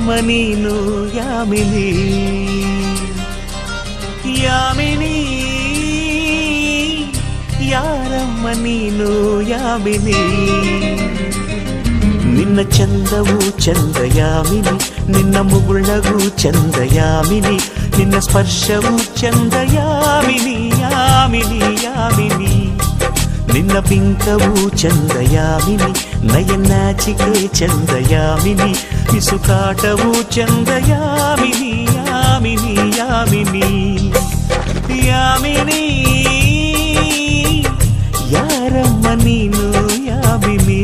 ಯಾರಮ್ಮ ನೀನು ಯಾಮಿನಿ ಯಾಮಿನಿ ಯಾರಮ್ಮ ನೀನು ಯಾಮಿನಿ ನಿನ್ನ ಚಂದವು ಚಂದ ಯಾಮಿನಿ ನಿನ್ನ ಮುಗುಳ್ನಗೂ ಚಂದ ಯಾಮಿನಿ ನಿನ್ನ ಸ್ಪರ್ಶವು ಚಂದ ಯಾಮಿನಿ ಯಾಮಿನಿ ಯಾಮಿನಿ ನಿನ್ನ ಬಿಂಕವು ಚಂದ ಯಾಮಿನಿ ನಯನಾಚಿಕೆ ಚಂದ ಯಾಮಿನಿ ಪಿಸುಕಾಟವು ಚಂದ ಯಾಮಿನಿ ಯಾಮಿನಿ ಯಾಮಿನಿ ಯಾಮಿನಿ ಯಾರಮ್ಮ ನೀನು ಯಾಮಿನಿ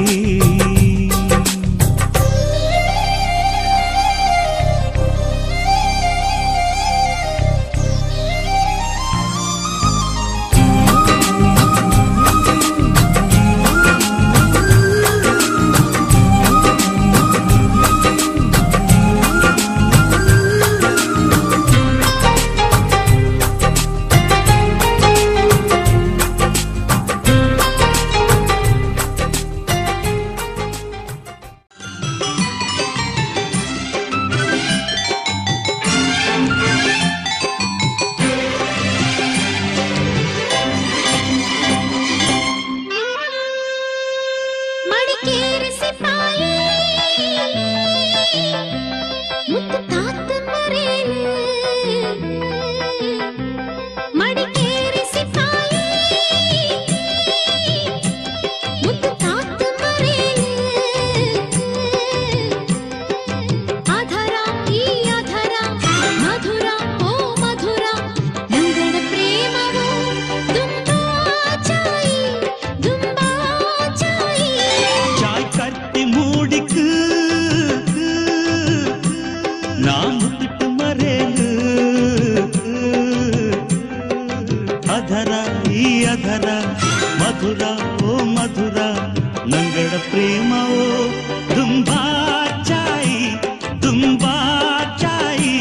ಮಡಿಕೇರಿ ಸಿಪಾಯಿ ಮುತ್ತು ತಾತ ಮರೇನು ಮಡಿಕೇರಿ ಸಿಪಾಯಿ ಮುತ್ತು ತಾತ ಮರೇನು ಅಧರ ಈ ಅಧರ ಮಧುರ ಓ ಮಧುರ ನಂಗಡ ಪ್ರೇಮವು ತುಂಬಾ ಚಾಯಿ ತುಂಬಾ ಚಾಯಿ சாய் கட்டி மூடிக்கு நான் முத்துட்டு மறேನು ಅಧರ ಈ ಅಧರ ಮಧುರ ಓ ಮಧುರ ನಂಗಡ ಪ್ರೇಮ ಓ ತುಂಬಾ ಚಾಯಿ ತುಂಬಾ ಚಾಯಿ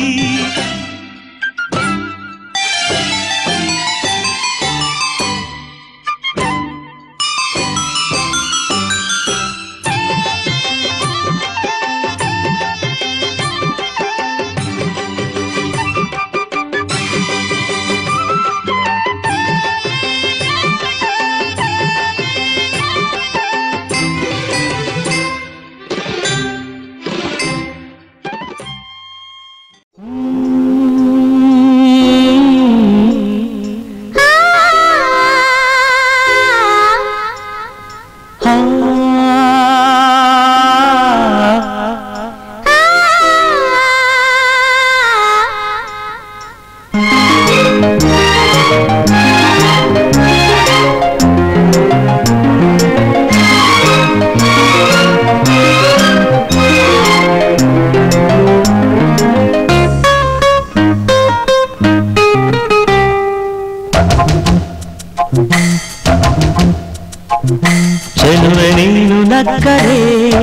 ಚೆಲುವೆ ನೀನು ನಕ್ಕರೆ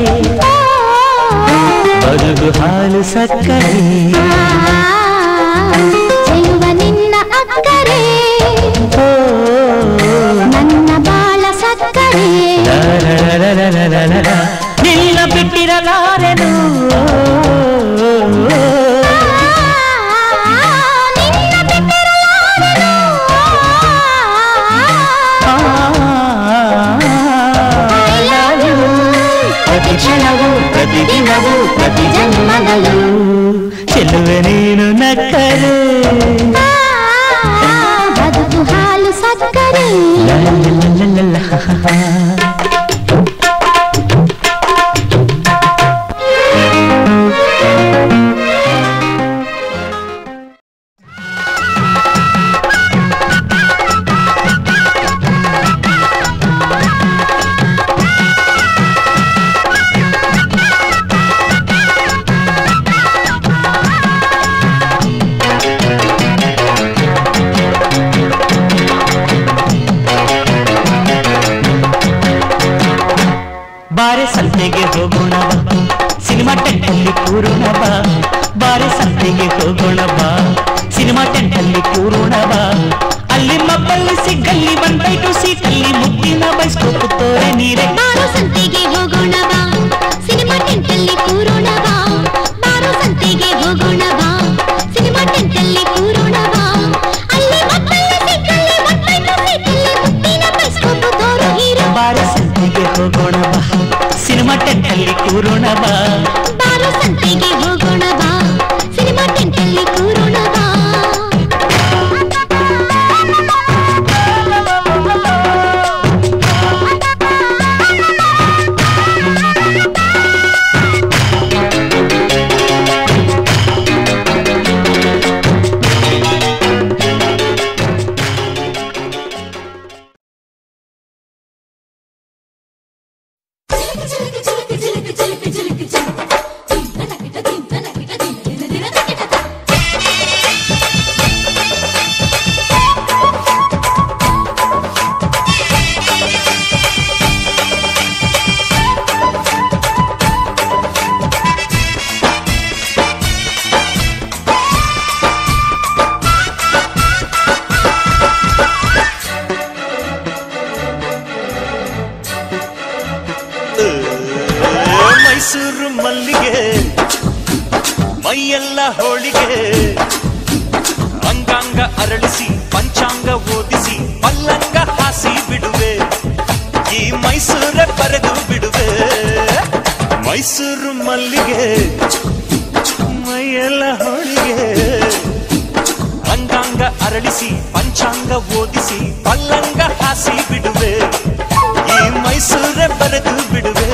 ಬದುಕು ಹಾಲು ಸಕ್ಕರೆ ಚೆಲುವ ನಿನ್ನ ಅಕ್ಕರೆ ನನ್ನ ಬಾಳ ಸಕ್ಕರೆ ನಿನ್ನ ಬಿಟ್ಟಿರಲಾರೆನು ನಿನ್ನ ಬಿಟ್ಟಿರಲಾರೆನು. I love you. ಪ್ರತಿ ಕ್ಷಣವೂ ಪ್ರತಿ ದಿನವೂ ಪ್ರತಿ ಜನ್ಮಗಳು ಚೆಲುವೆ ನೀನು ನಕ್ಕರೆ ಬದುಕು ಹಾಲು ಸಕ್ಕರೆ ಲ ಲ ಲ ಲ ಲ ಲ. ಬಾರೆ ಸಂತೆಗೆ ಹೋಗೋಣ ಬಾ ಸಿನಿಮಾ ಟೆಂಟಲ್ಲಿ ಕೂರೋಣ ಬಾ ಬಾರೆ ಸಂತೆಗೆ ಹೋಗೋಣ ಬಾ ಸಿನಿಮಾ ಟೆಂಟಲ್ಲಿ ಕೂರೋಣ ಬಾ ಅಲ್ಲಿ ಮಬ್ಬಲ್ಲಿ ಸಿಗ್ಗಲ್ಲಿ ಒನ್ ಬೈ ಟು ಸೀಟಲ್ಲಿ ಮುಟ್ಟಿನ ಬೈಸ್ಕೋಪ್ ತೋರೆ ನೀರೆ ಬಾರೋ ಸಂತೆಗೆ ಹೋಗೋಣ ಬಾ ಸಿನಿಮಾ ಟೆಂಟಲ್ಲಿ ಕೂರೋಣ ಬಾ ಮೈಯೆಲ್ಲ ಹೋಳಿಗೆ ಅಂಗಾಂಗ ಅರಳಿಸಿ ಪಂಚಾಂಗ ಓದಿಸಿ ಪಲ್ಲಂಗ ಹಾಸಿ ಬಿಡುವೆ ಈ ಮೈಸೂರ ಬರೆದು ಬಿಡುವೆ ಮೈಸೂರು ಮಲ್ಲಿಗೆ ಮೈಯೆಲ್ಲ ಹೋಳಿಗೆ ಅಂಗಾಂಗ ಅರಳಿಸಿ ಪಂಚಾಂಗ ಓದಿಸಿ ಪಲ್ಲಂಗ ಹಾಸಿ ಬಿಡುವೆ ಈ ಮೈಸೂರ ಬರೆದು ಬಿಡುವೆ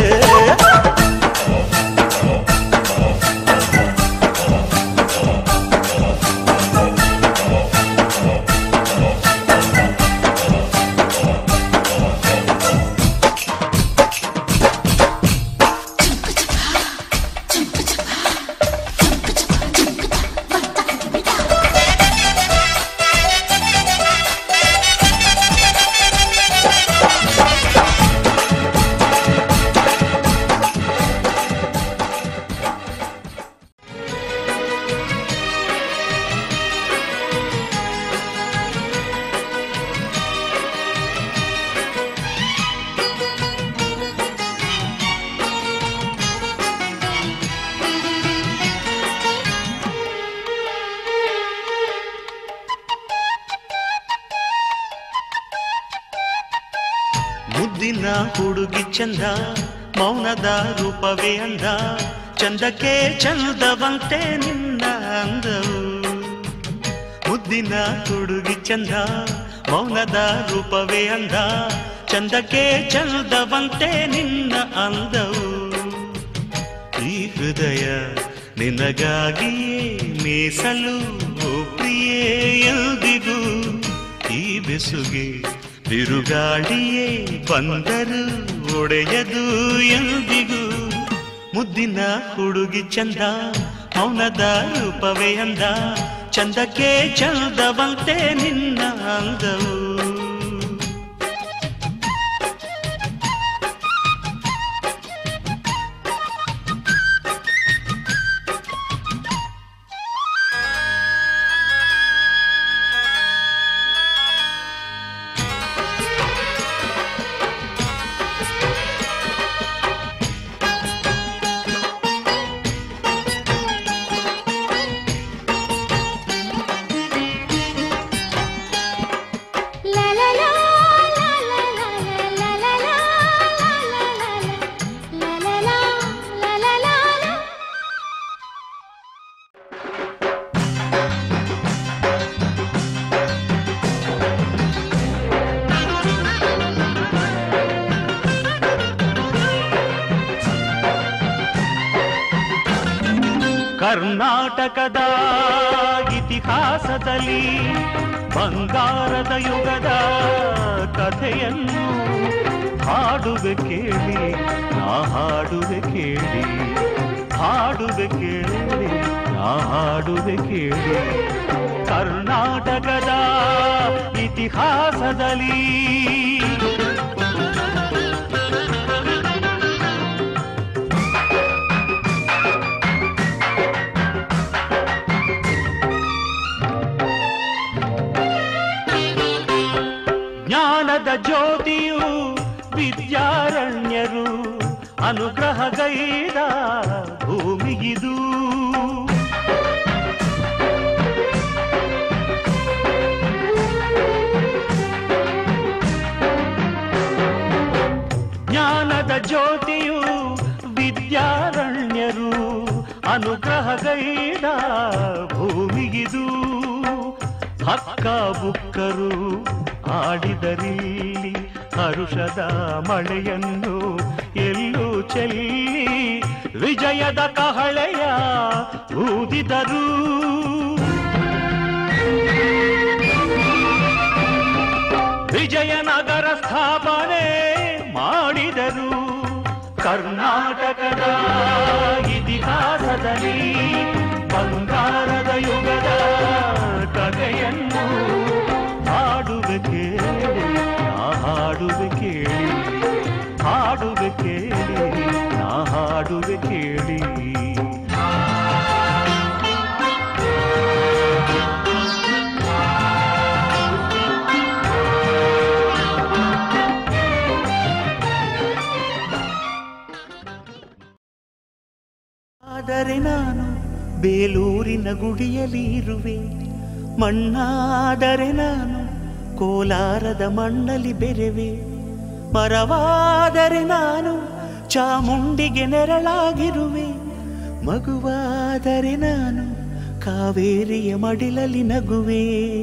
ಮುದ್ದಿನ ಹುಡುಗಿ ಚಂದ ಮೌನದ ರೂಪವೇ ಅಂದ ಚಂದಕ್ಕೆ ಚಂದವಂತೆ ನಿನ್ನ ಅಂದವು ಮುದ್ದಿನ ಹುಡುಗಿ ಚಂದ ಮೌನದ ರೂಪವೇ ಅಂದ ಚಂದಕ್ಕೆ ಚಂದವಂತೆ ನಿನ್ನ ಅಂದವು ಈ ಹೃದಯ ನಿನಗಾಗಿಯೇ ಮೀಸಲು ಓ ಪ್ರಿಯೇ ಎಂದಿಗೂ ಈ ಬೆಸುಗೆ ಬಿರುಗಾಳಿಯೇ ಬಂದರು ಒಡೆಯದು ಎಂದಿಗೂ ಮುದ್ದಿನ ಹುಡುಗಿ ಚಂದ ಮೌನದ ರೂಪವೇ ಅಂದ ಚಂದಕ್ಕೆ ಚಂದವಂತೆ ನಿನ್ನ ಅಂದವು La la la la la la la la la la la la la la la la ಕರ್ನಾಟಕದ ಇತಿಹಾಸದಲ್ಲಿ ಬಂಗಾರದ ಯುಗದ ಕಥೆಯನ್ನು ಹಾಡುವೆ ಕೇಳಿ ನಾ ಹಾಡುವೆ ಕೇಳಿ ಹಾಡುವೆ ಕೇಳಿ ನಾ ಹಾಡುವೆ ಕೇಳಿ ಕರ್ನಾಟಕದ ಇತಿಹಾಸದಲ್ಲಿ ಜ್ಞಾನದ ಜ್ಯೋತಿಯು ವಿದ್ಯಾರಣ್ಯರು ಅನುಗ್ರಹಗೈದ ಭೂಮಿಗಿದು ಜ್ಞಾನದ ಜ್ಯೋತಿಯು ವಿದ್ಯಾರಣ್ಯರು ಅನುಗ್ರಹಗೈದ ಭೂಮಿಗಿದು ಹಕ್ಕ ಬುಕ್ಕರು ಆಡಿದರಿಲ್ಲಿ ಹರುಷದ ಮಳೆಯನ್ನು ಎಲ್ಲೂ ಚೆಲ್ಲಿ ವಿಜಯದ ಕಹಳೆಯ ಊದಿದರು ವಿಜಯನಗರ ಸ್ಥಾಪನೆ ಮಾಡಿದರು ಕರ್ನಾಟಕದ ಇತಿಹಾಸದಲ್ಲಿ ಬಂಗಾರದ ಯುಗದ ಕಥೆಯನ್ನು ಹಾಡುವೆ ಕೇಳಿ ನಾ ಹಾಡುವೆ ಕೇಳಿ ಹಾಡುವೆ ಕೇಳಿ ನಾ ಹಾಡುವೆ ಕೇಳಿ ಆದರೆ ನಾನು ಬೇಲೂರಿನ ಗುಡಿಯಲ್ಲಿ ಇರುವೆ ಮಣ್ಣಾದರೆ ನಾನು ಕೋಲಾರದ ಮಣ್ಣಲ್ಲಿ ಬೆರೆವೆ ಮರವಾದರೆ ನಾನು ಚಾಮುಂಡಿಗೆ ನೆರಳಾಗಿರುವೆ ಮಗುವಾದರೆ ನಾನು ಕಾವೇರಿಯ ಮಡಿಲಲ್ಲಿ ನಗುವೆ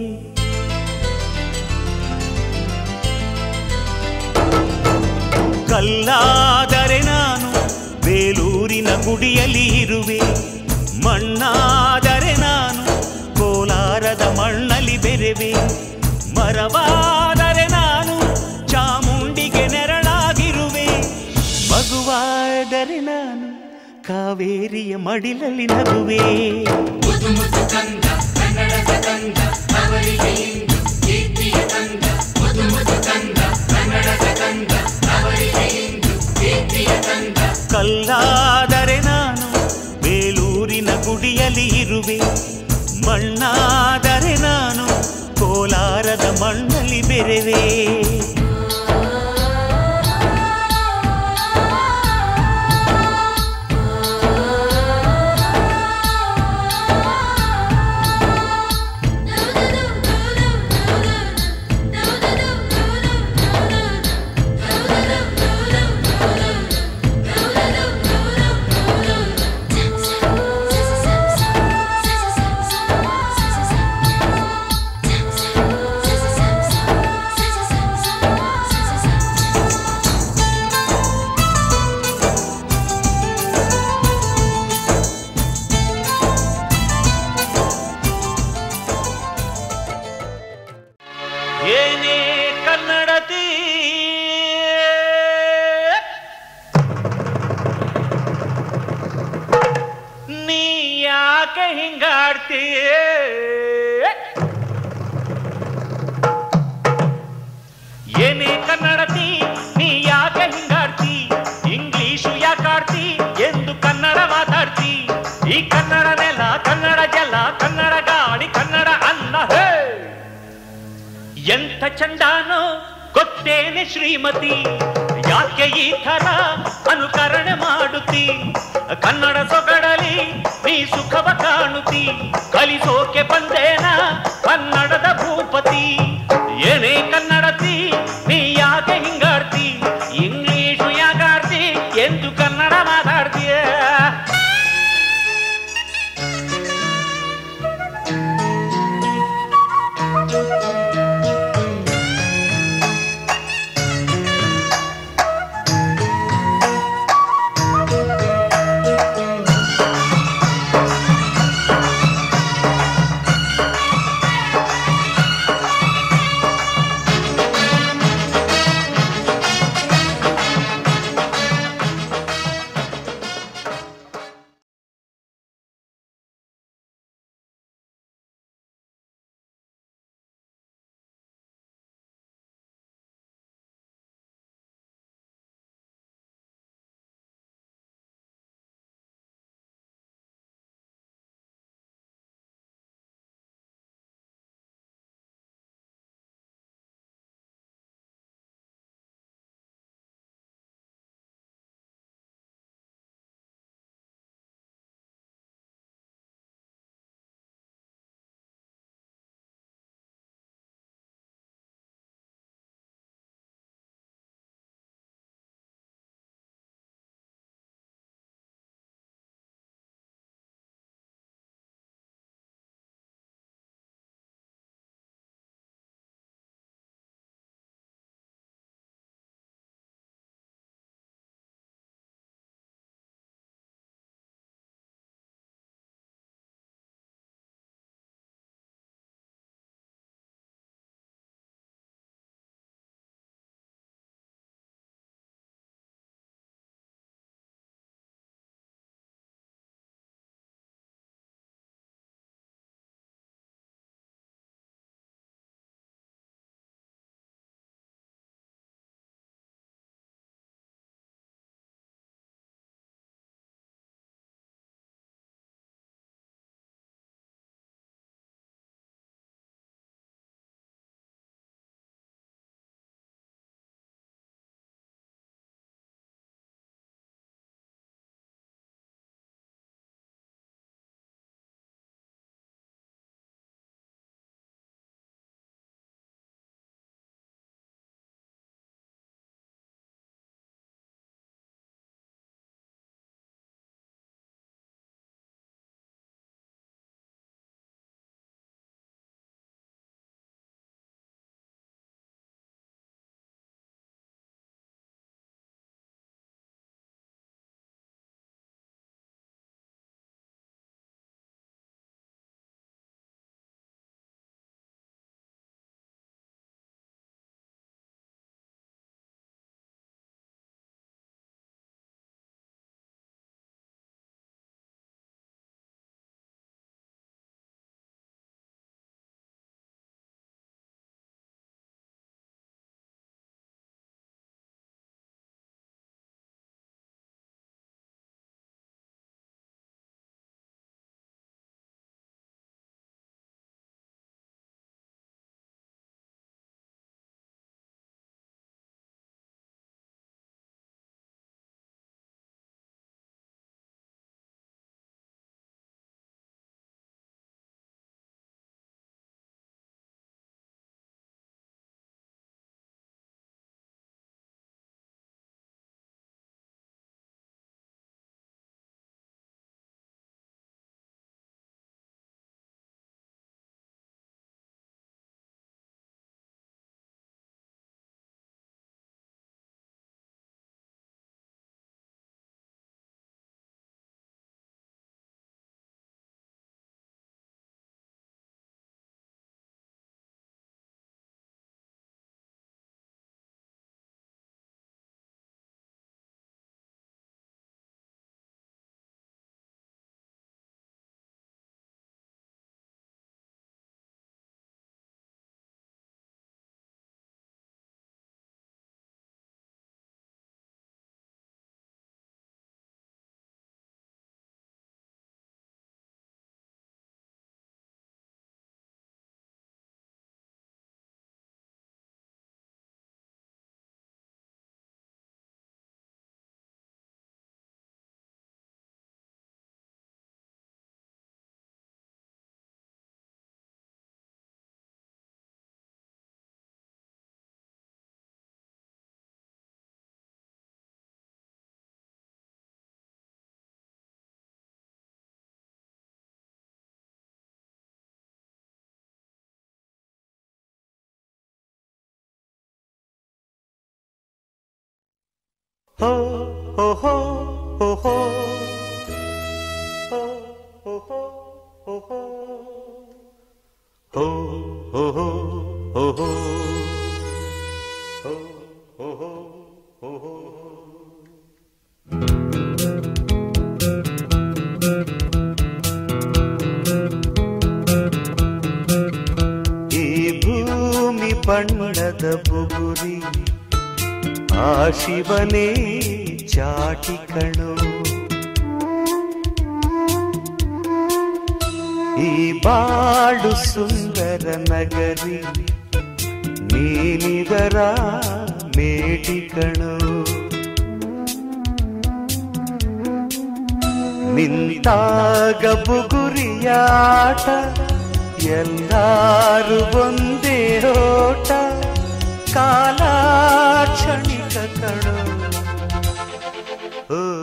ಕಲ್ಲಾದರೆ ನಾನು ಬೇಲೂರಿನ ಗುಡಿಯಲ್ಲಿ ಇರುವೆ ಮಣ್ಣಾದರೆ ನಾನು ಕೋಲಾರದ ಮಣ್ಣಲ್ಲಿ ಬೆರೆವೆ ಮರವಾದರೆ ನಾನು ಚಾಮುಂಡಿಗೆ ನೆರಳಾಗಿರುವೆ ಮಗುವಾದರೆ ನಾನು ಕಾವೇರಿಯ ಮಡಿಲಲ್ಲಿ ನಗುವೆ ಕಲ್ಲಾದರೆ ನಾನು ಬೇಲೂರಿನ ಗುಡಿಯಲ್ಲಿ ಇರುವೆ ಮಣ್ಣಾದರೆ ನಾನು ಕೋಲಾರದ ಮಣ್ಣಲ್ಲಿ ಬೆರೆವೆ ಏನೇ ಕನ್ನಡತಿ ನೀ ಯಾಕೆ ಹಿಂಗಾಡ್ತೀಯ ಏನೇ ಕನ್ನಡತಿ ನೀ ಯಾಕೆ ಹಿಂಗಾಡ್ತಿ ಇಂಗ್ಲಿಷು ಯಾಕಾಡ್ತಿ ಎಂದು ಕನ್ನಡ ಮಾತಾಡ್ತಿ ಈ ಕನ್ನಡ ನೆಲ ಕನ್ನಡ ಜಲ ಕನ್ನಡ ಗಾಳಿ ಕನ್ನಡ ಅನ್ನ ಹೇ ಎಂಥ ಚಂಡಾನೋ ಗೊತ್ತೇನೆ ಶ್ರೀಮತಿ ಯಾಕೆ ಈ ಥರ ಅನುಕರಣೆ ಮಾಡುತ್ತಿ ಕನ್ನಡ ಸೊಗಡಲಿ ನೀ ಸುಖವ ಕಾಣುತ್ತಿ ಕಲಿಸೋಕೆ ಬಂದೇನ ಕನ್ನಡದ ಭೂಪತಿ ಏನೇ ಕನ್ನಡತಿ ನೀ ಯಾಕೆ ಹಿಂಗಾಡ್ತಿ ಇಂಗ್ಲಿಷು ಯಾಕಾಡ್ತಿ ಎಂದು ಕನ್ನಡ ಮಾತಾಡ್ತೀಯ ಹೋ ಹೋ ಹೋ ಹೋ ಹೋ ಹೋ ಹೋ ಹೋ ಹೋ ಹೋ ಹೋ ಹೋ ಹೋ ಹೋ ಹೋ ಹೋ ಹೋ ಹೋ ಹೋ ಈ ಭೂಮಿ ಬಣ್ಣದ ಬುಗುರಿ ಆ ಶಿವನೇ ಚಾಟಿ ಕಣು ಈ ಬಾಳು ಸುಂದರ ನಗರಿ ನೀನಿದರ ಮೇಟಿ ಕಣು ನಿಂತಾಗ ಬುಗುರಿಯಾಟ ಎಲ್ಲಾರು ಒಂದೇ ಓಟ ಕಾಲ ಕ್ಷಣಿಕ ಕಣು ಓ,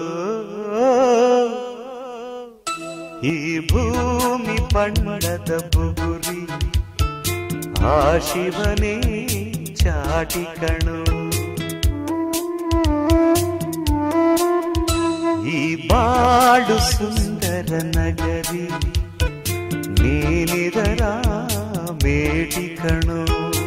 ಈ ಭೂಮಿ ಬಣ್ಣದ ಬುಗುರಿ ಆ ಶಿವನೇ ಚಾಟಿ ಕಣು ಈ ಬಾಳು ಸುಂದರ ನಗರಿ ನೀನಿದರ ಮೇಟಿ ಕಣು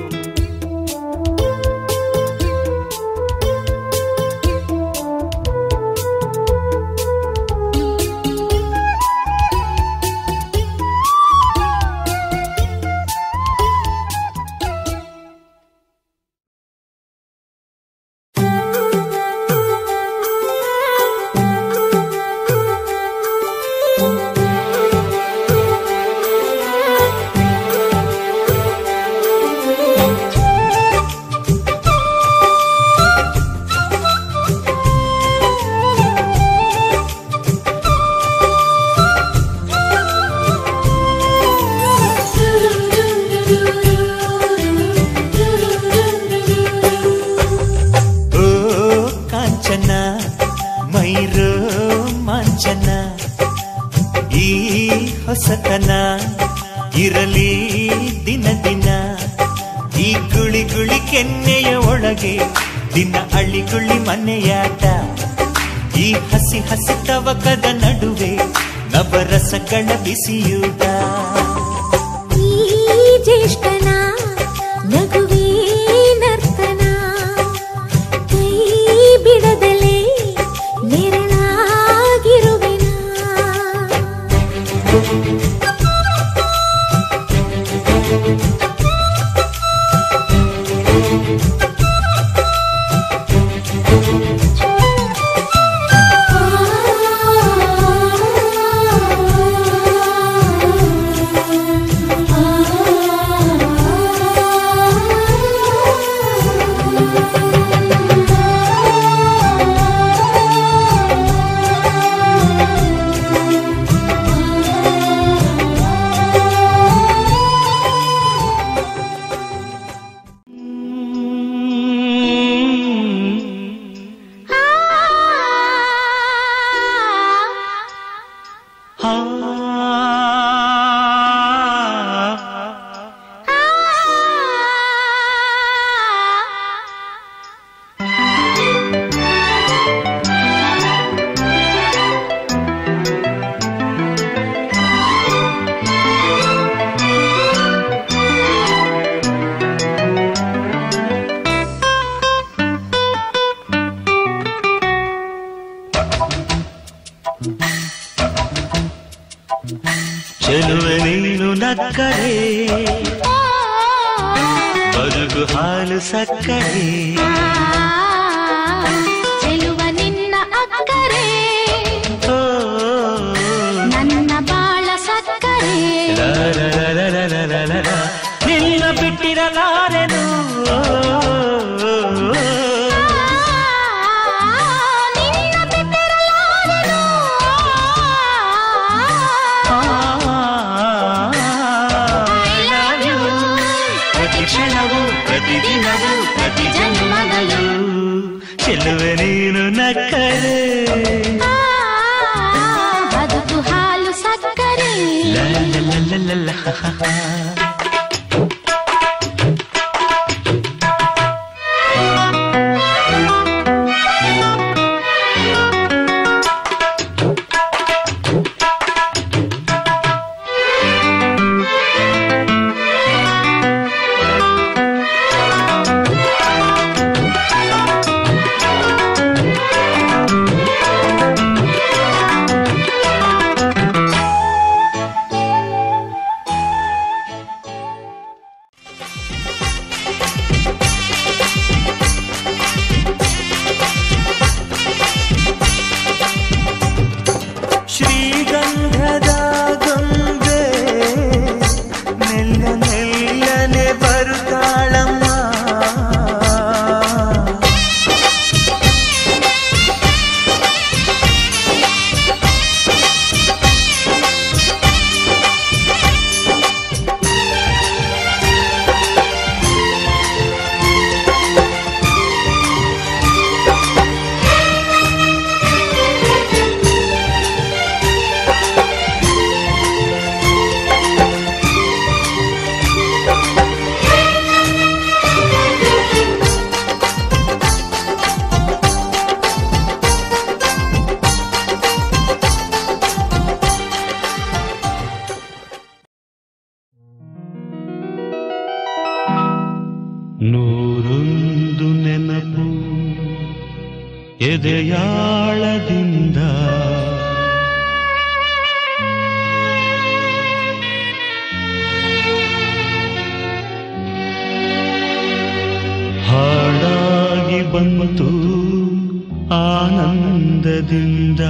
ಓ ಕಾಂಚನ ಮೈರೋ ಮಾಂಚನ ಈ ಹೊಸತನ ಇರಲಿ ದಿನ ದಿನ ಈ ಗುಳಿ ಗುಳಿ ಕೆನ್ನೆಯ ಒಳಗೆ ದಿನ ಅಳಿಗುಳಿ ಮನೆಯಾಟ ಈ ಹಸಿ ಹಸಿ ತವಕದ ನಡುವೆ ನವರಸಗಳ ಬಿಸಿಯೂಟ ಈ ಜ್ಯೇಷ್ಠನ ನಗುವೇ ನರ್ತನ ಕೈ ಬಿಡದಲೇ ನೆರಳಾಗಿರುವೆನ ಚೆಲುವೆ ನೀನು ನಕ್ಕರೆ ಬದುಕು ಹಾಲು ಸಕ್ಕರೆ ಚೆಲುವ ನಿನ್ನ ಅಕ್ಕರೆ ಓ, ನನ್ನ ಬಾಳ ಸಕ್ಕರೆ ಲ, ಲ, ಲ, ಲ, ಲ, ಲ, ಲ, ಲ, ಲ. ನಿನ್ನ ಬಿಟ್ಟಿರಲಾರೆನು ಓ, ನಿನ್ನ ಬಿಟ್ಟಿರಲಾರೆನು. I love you. ಪ್ರತಿ ಕ್ಷಣವೂ ಪ್ರತಿದಿನವೂ ಪ್ರತಿ ಜನ್ಮದಲ್ಲೂ ಚೆಲುವೆ ನೀನು ನಕ್ಕರೆ ಆ, ಬದುಕು ಹಾಲು ಸಕ್ಕರೆ ಲ, ಲ, ಲ, ಲ, ಲ, ಲ, ಹ, ಹ, ಹ. ಆ ನೂರೊಂದು ನೆನಪು ಎದೆಯಾಳದಿಂದ ಹಾಡಾಗಿ ಬಂತು ಆನಂದದಿಂದ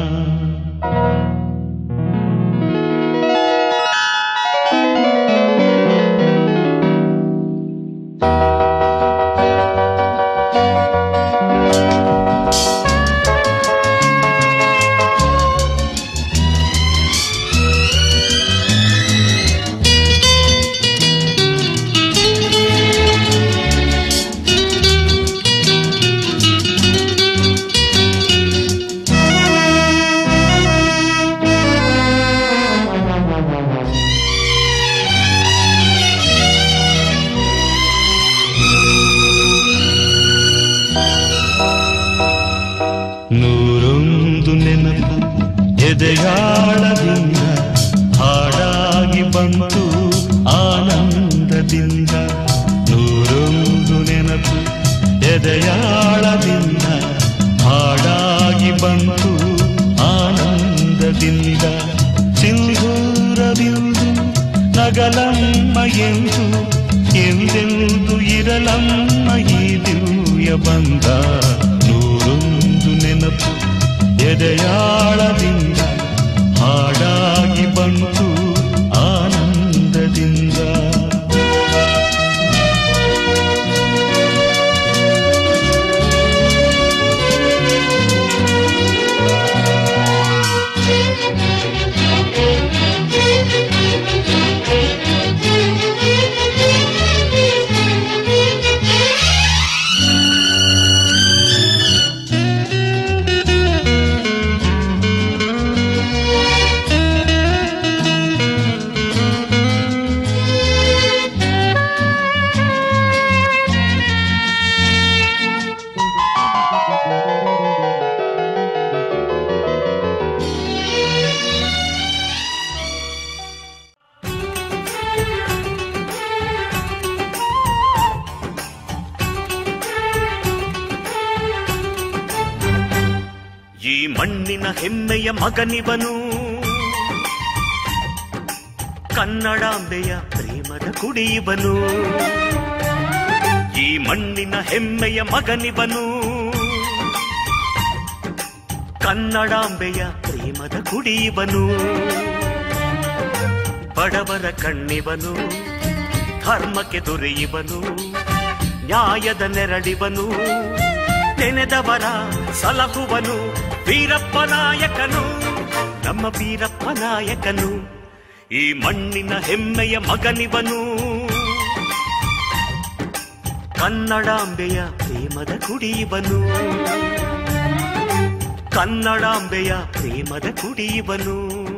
ನೂರೊಂದು ನೆನಪು ಎದೆಯಾಳದಿಂದ ಹಾಡಾಗಿ ಬಂತು ಆನಂದದಿಂದ ನೂರೊಂದು ನೆನಪು ಎದೆಯಾಳದಿಂದ ಹಾಡಾಗಿ ಬಂತು ಆನಂದದಿಂದ ಸಿಂಧೂರವಿಂದು ನಗಲಮ್ಮ ಎಂದು ಎಂದೆಂದು ಇರಲಮ್ಮ ಈ ದಿವ್ಯ ಬಂದ ನೂರೊಂದು ನೆನಪು ಎದೆಯಾಳದಿಂದ ಹಾಡಾಗಿ ಬಂತು ಆನಂದದಿಂದ ಈ ಮಣ್ಣಿನ ಹೆಮ್ಮೆಯ ಮಗನಿವನು ಕನ್ನಡಾಂಬೆಯ ಪ್ರೇಮದ ಕುಡಿಯುವನು ಈ ಮಣ್ಣಿನ ಹೆಮ್ಮೆಯ ಮಗನಿವನು ಕನ್ನಡಾಂಬೆಯ ಪ್ರೇಮದ ಕುಡಿಯುವನು ಬಡವರ ಕಣ್ಣಿವನು ಧರ್ಮಕ್ಕೆ ದೊರೆಯುವನು ನ್ಯಾಯದ ನೆರಳಿವನು ನೆನೆದವರ ಸಲಹುವನು ವೀರಪ್ಪ ನಾಯಕನು ನಮ್ಮ ವೀರಪ್ಪ ನಾಯಕನು ಈ ಮಣ್ಣಿನ ಹೆಮ್ಮೆಯ ಮಗನಿವನು ಕನ್ನಡಾಂಬೆಯ ಪ್ರೇಮದ ಕುಡಿಯುವನು ಕನ್ನಡಾಂಬೆಯ ಪ್ರೇಮದ ಕುಡಿಯುವನು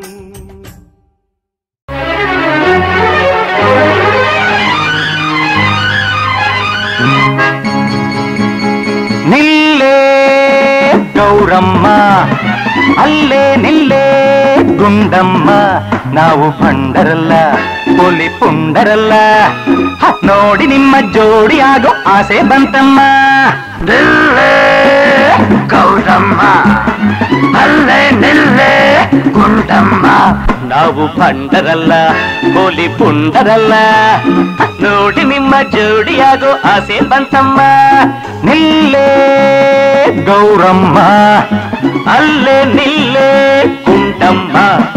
ನಿಲ್ಲೇ ಗೌರಮ್ಮ ಅಲ್ಲೇ ನಿಲ್ಲೇ ಗುಂಡಮ್ಮ ನಾವು ಪಂಡರಲ್ಲ ಪೊಲಿ ಪುಂಡರಲ್ಲ ಹ, ನೋಡಿ ನಿಮ್ಮ ಜೋಡಿ ಆಗೋ ಆಸೆ ಬಂತಮ್ಮ ನಿಲ್ಲೇ ಗೌರಮ್ಮ ಅಲ್ಲೇ ನಿಲ್ಲೇ ಗುಂಡಮ್ಮ ನಾವು ಪಂಡರಲ್ಲ ಪೊಲಿ ಪುಂಡರಲ್ಲ ಹ, ನೋಡಿ ನಿಮ್ಮ ಜೋಡಿಯಾಗೋ ಆಸೆ ಬಂತಮ್ಮ ನಿಲ್ಲೇ ಗೌರಮ್ಮ ಅಲ್ಲೇ ನಿಲ್ಲೇ ಕುಂಟಮ್ಮ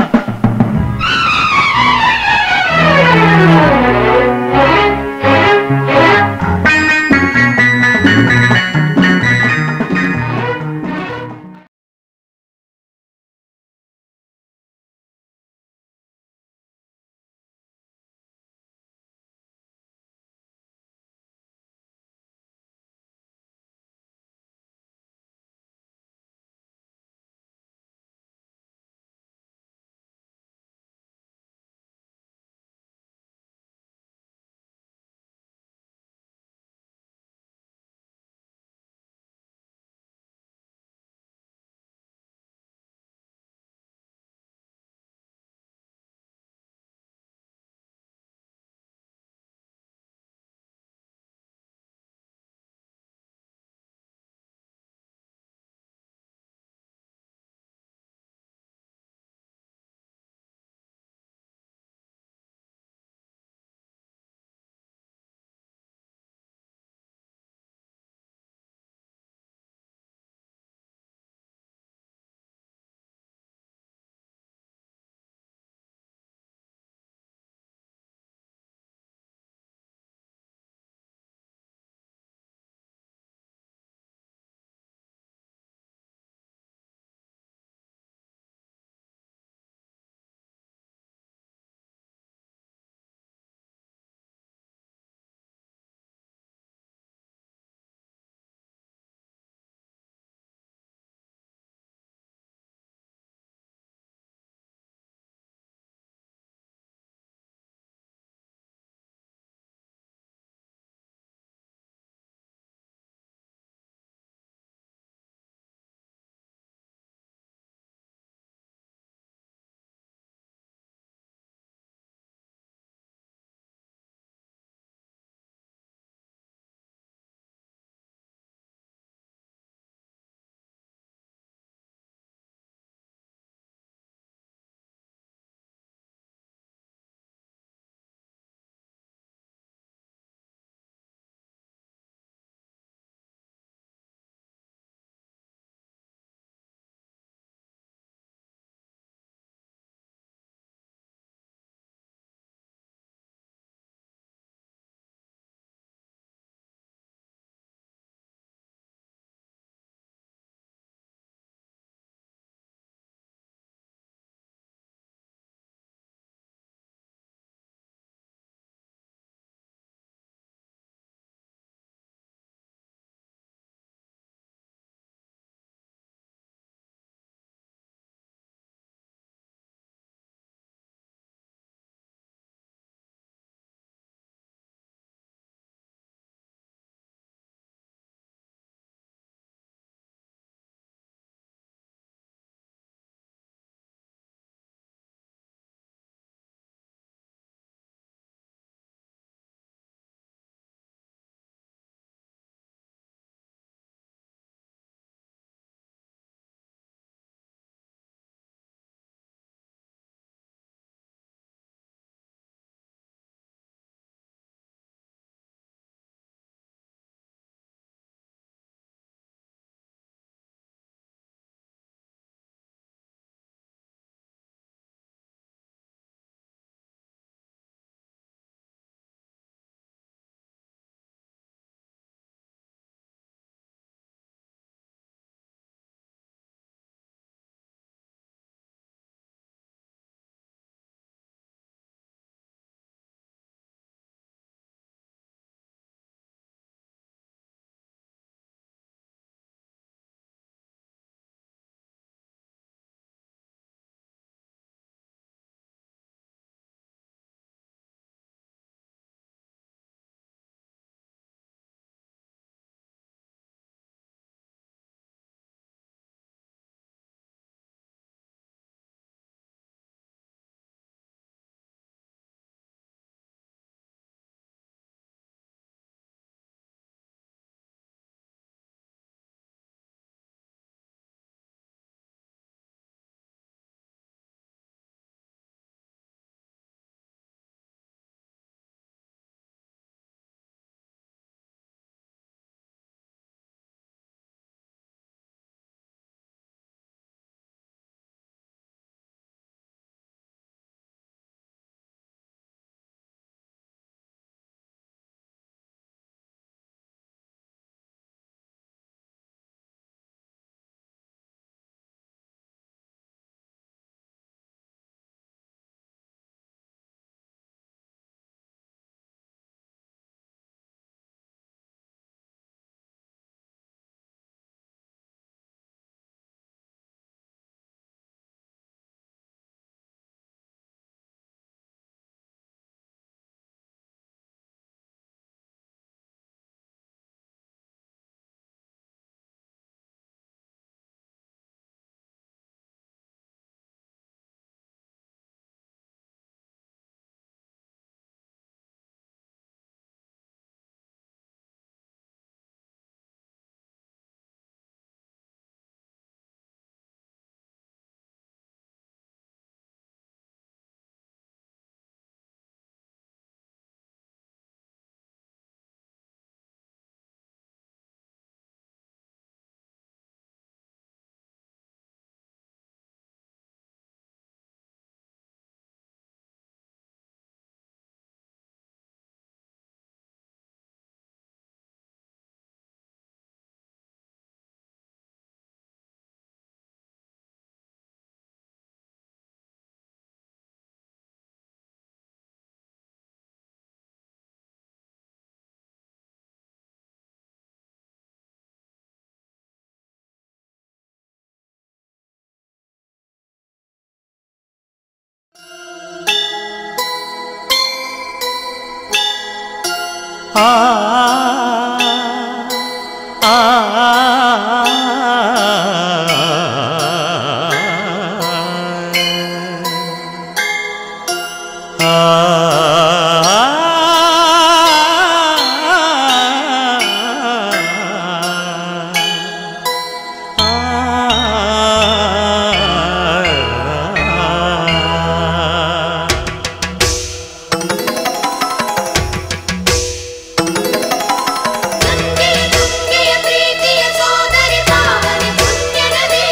ಆ ಆ ಗಂಗೆಯ ತುಂಗೆಯ ಪ್ರೀತಿಯ ಸೋದರಿ ಭಾವನೆ ಪುಣ್ಯ ನದಿ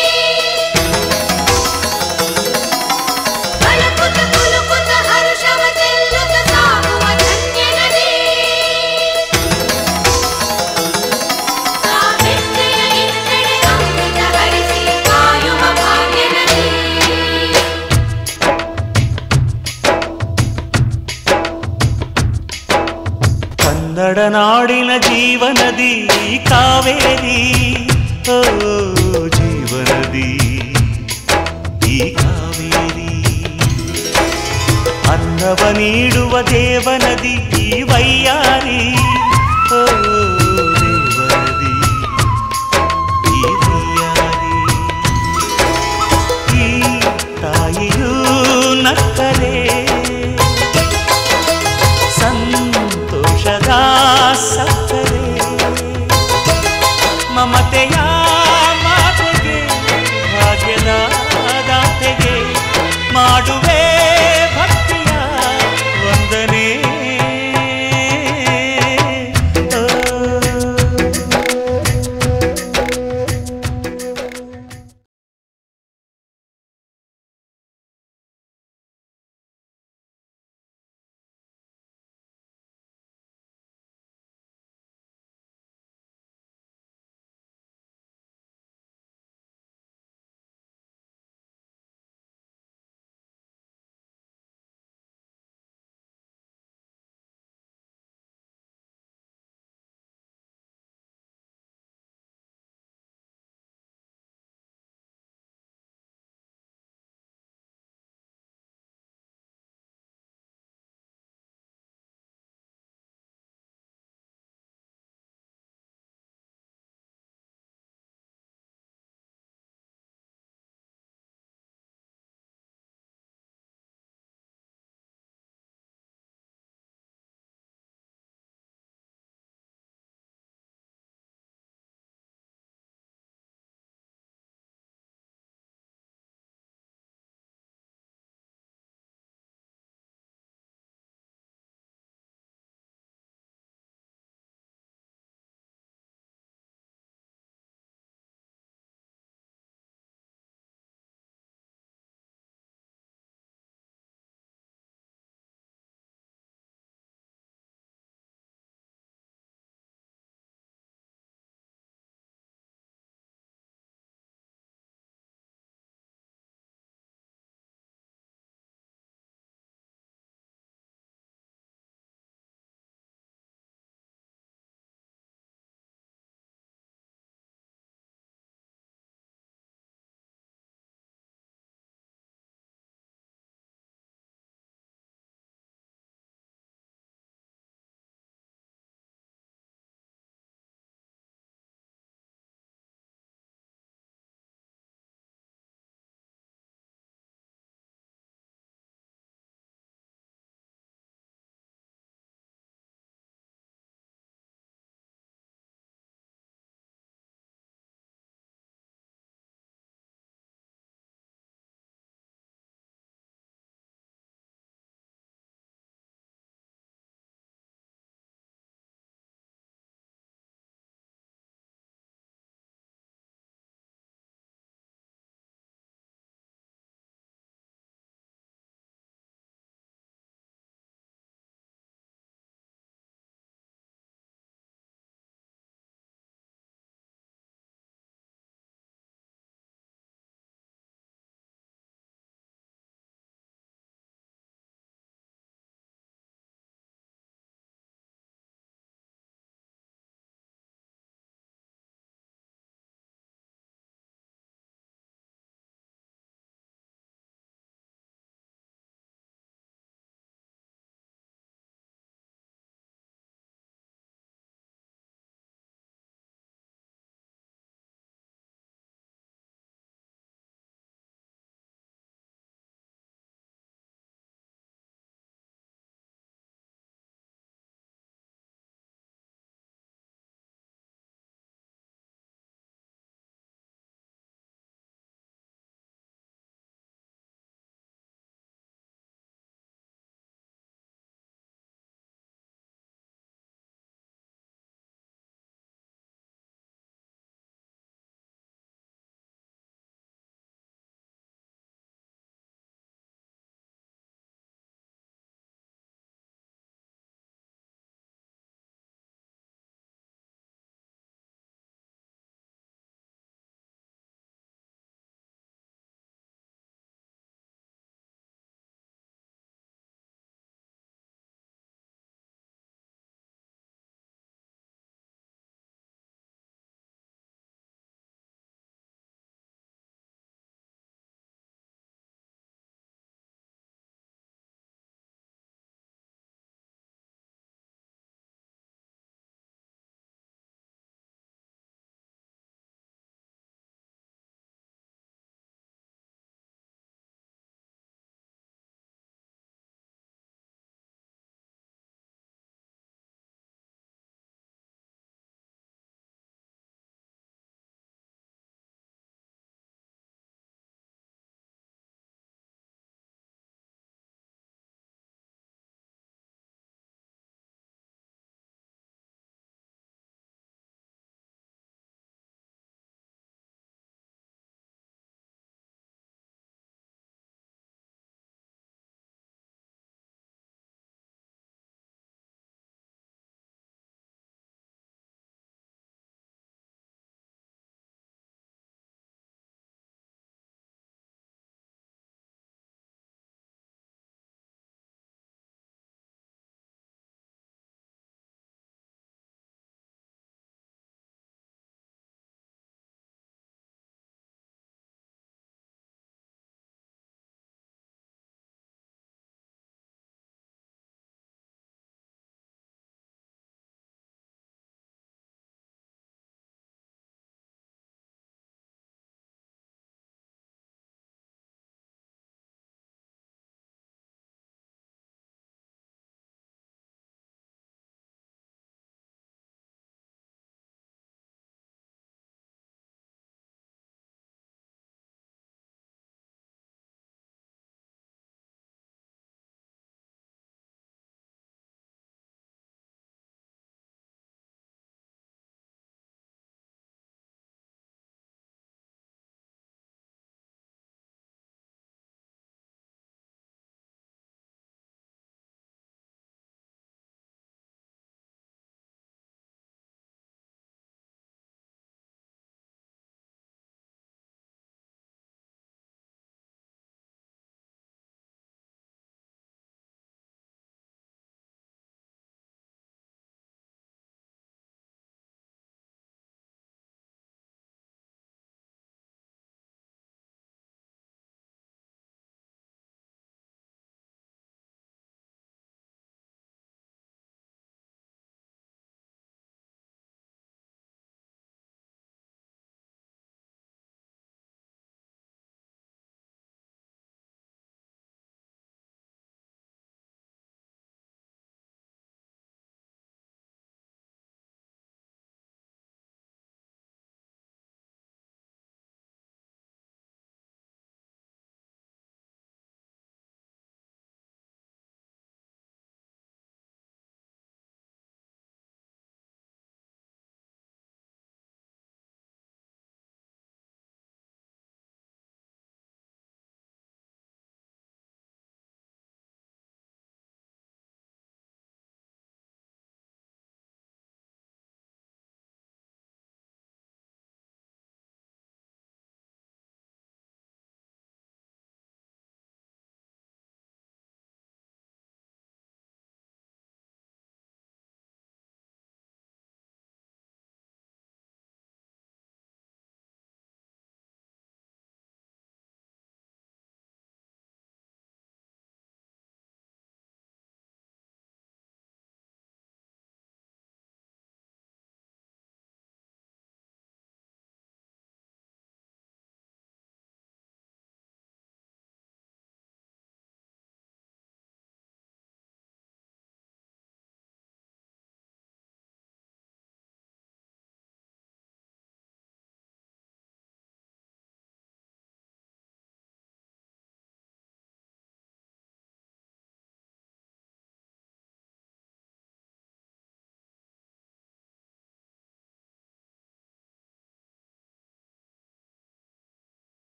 ಕಳಕುತ ಕುಲುಕುತ ಹರುಷವ ಚೆಲ್ಲುತ್ತ ಸಾಗುವ ಧನ್ಯ ನದಿ ಸಾವಿತ್ರಿಯ ಇನ್ನೆಡೆ ಅಮೃತ ಹರಿಸಿ ಕಾಯುವ ಭಾಗ್ಯ ನದಿ ಕನ್ನಡ ನಾಡಿನ ಜೀವನದಿ ಕಾವೇರಿ ಓ ಜೀವನದಿ ಈ ಕಾವೇರಿ ಅನ್ನವ ನೀಡುವ ದೇವನದಿ ಈ ವೈಯಾರಿ ಓ ದೇವನದಿ ಈ ವೈಯಾರಿ ಈ ತಾಯಿಯೂ ನಕ್ಕರೆ ಸಂತೋಷದ ಸಕ್ಕರೆ ಮಮತೆಯ ಮಾತೆಗೆ ಭಾಗ್ಯದ ದಾತೆಗೆ ಮಾಡುವೆ ಭಕ್ತಿಯ ವಂದನೆ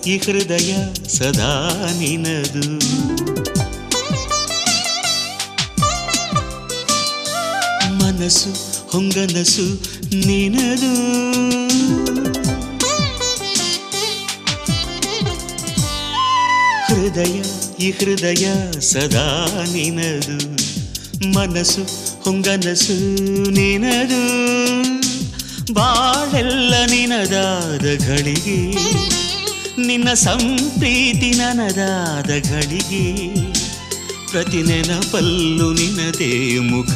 ಈ ಹೃದಯ ಸದಾ ನಿನದು ಮನಸ್ಸು ಹೊಂಗನಸು ನಿನದು ಹೃದಯ ಈ ಹೃದಯ ಸದಾ ನಿನದು ಮನಸ್ಸು ಹೊಂಗನಸು ನಿನದು ಬಾಳೆಲ್ಲ ನಿನದಾದ ಗಳಿಗೆ ನಿನ್ನ ಸಂಪ್ರೀತಿ ನನದಾದ ಗಳಿಗೆ ಪ್ರತಿ ನೆನಪಲ್ಲು ನಿನದೇ ಮುಖ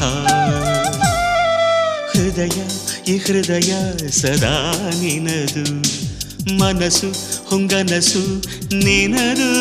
ಹೃದಯ ಈ ಹೃದಯ ಸದಾ ನಿನದು ಮನಸ್ಸು ಹೊಂಗನಸು ನಿನದು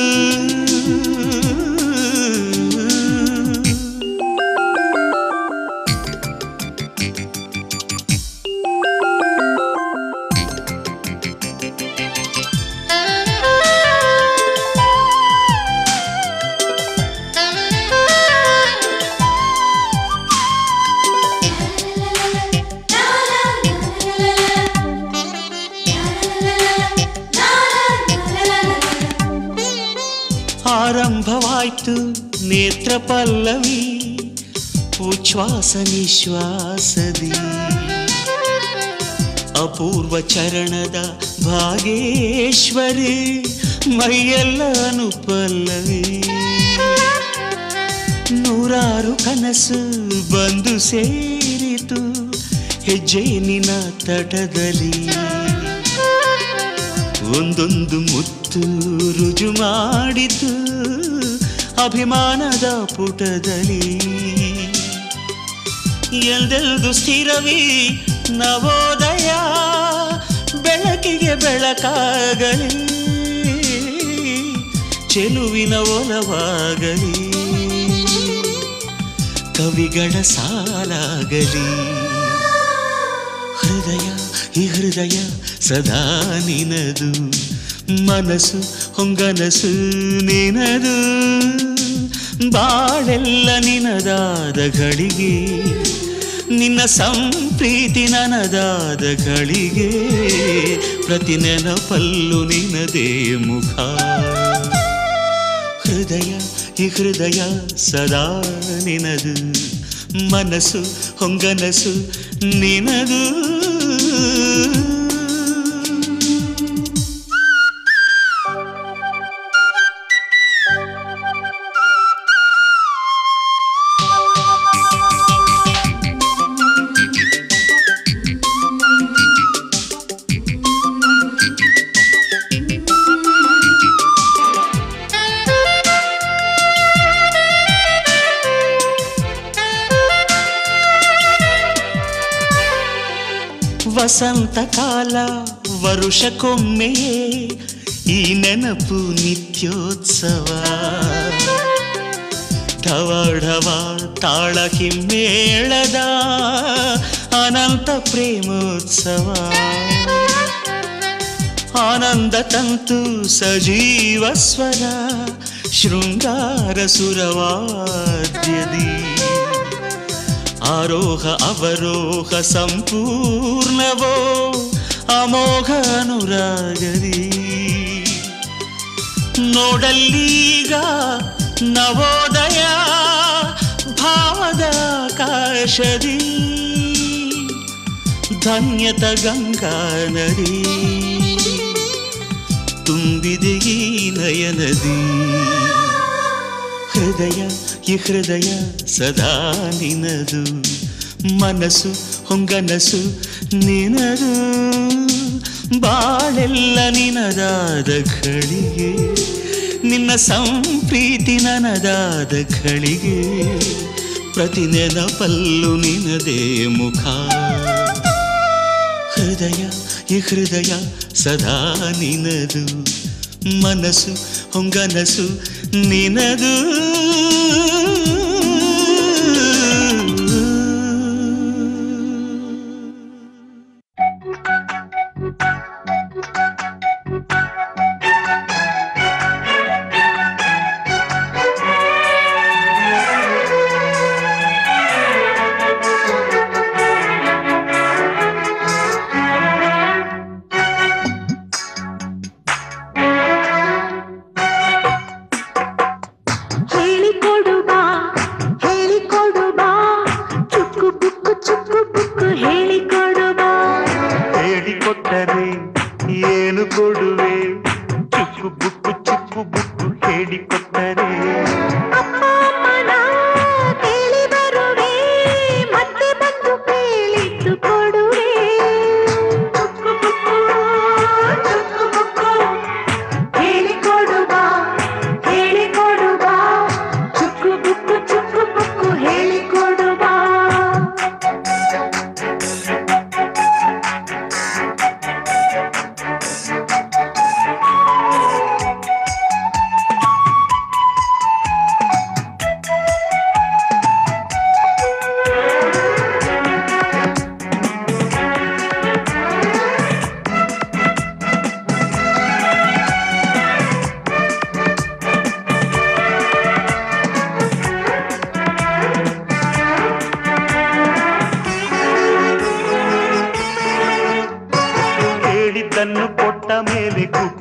ಆರಂಭವಾಯ್ತು ನೇತ್ರ ಪಲ್ಲವಿ ಉಚ್ಛ್ವಾಸ ನಿಶ್ವಾಸದಿ ಅಪೂರ್ವ ಚರಣದ ಭಾಗೇಶ್ವರಿ ಮೈಯೆಲ್ಲ ಅನುಪಲ್ಲವಿ ನೂರಾರು ಕನಸು ಬಂದು ಸೇರಿತು ಹೆಜ್ಜೆ ನಿನ ತಟದಲ್ಲಿ ಒಂದೊಂದು ಮುತ್ತು ರುಜು ಮಾಡಿತು ಅಭಿಮಾನದ ಪುಟದಲ್ಲಿ ಎಲ್ದೆಲ್ದು ಸ್ಥಿರವಿ ನವೋದಯ ಬೆಳಕಿಗೆ ಬೆಳಕಾಗಲಿ ಚೆಲುವಿನ ಒಲವಾಗಲಿ ಕವಿಗಳ ಸಾಲಾಗಲಿ ಹೃದಯ ಈ ಹೃದಯ ಸದಾ ನಿನದು ಮನಸ್ಸು ಹೊಂಗನಸು ನಿನದು ಬಾಳೆಲ್ಲ ನಿನದಾದ ಗಳಿಗೆ ನಿನ್ನ ಸಂಪ್ರೀತಿ ನನದಾದ ಗಳಿಗೆ ಪ್ರತಿ ನೆನಪಲ್ಲು ನಿನದೇ ಮುಖ ಹೃದಯ ಈ ಹೃದಯ ಸದಾ ನಿನದು ಮನಸ್ಸು ಹೊಂಗನಸು ನಿನದು ವಸಂತ ಕಾಲ ವರುಷಕ್ಕೊಮ್ಮೆಯೇ ಈ ನೆನಪು ನಿತ್ಯೋತ್ಸವ ಢವಢವ ತಾಳ ಹಿಮ್ಮೇಳದ ಅನಂತ ಪ್ರೇಮೋತ್ಸವ ಆನಂದ ತಂತು ಸಜೀವ ಸ್ವರ ಶೃಂಗಾರ ಸುರವಾದ್ಯದಿ ಆರೋಹ ಅವರೋಹ ಸಂಪೂರ್ಣವೋ ಅಮೋಘ ಅನುರಾಗದಿ ನೋಡಲ್ಲೀಗ ನವೋದಯ ಭಾವದ ಆಕಾಶದಿ ಧನ್ಯತ ಗಂಗಾ ನದಿ ತುಂಬಿದೆ ಈ ನಯನದಿ ಹೃದಯ ಈ ಹೃದಯ ಸದಾ ನಿನದು ಮನಸ್ಸು ಹೊಂಗನಸು ನಿನದು ಬಾಳೆಲ್ಲ ನಿನದಾದ ಘಳಿಗೆ ನಿನ್ನ ಸಂಪ್ರೀತಿ ನನದಾದ ಘಳಿಗೆ ಪ್ರತಿ ನೆನಪಲ್ಲು ನಿನದೇ ಮುಖ ಹೃದಯ ಈ ಹೃದಯ ಸದಾ ನಿನದು ಮನಸ್ಸು ಹೊಂಗನಸು ನಿನದು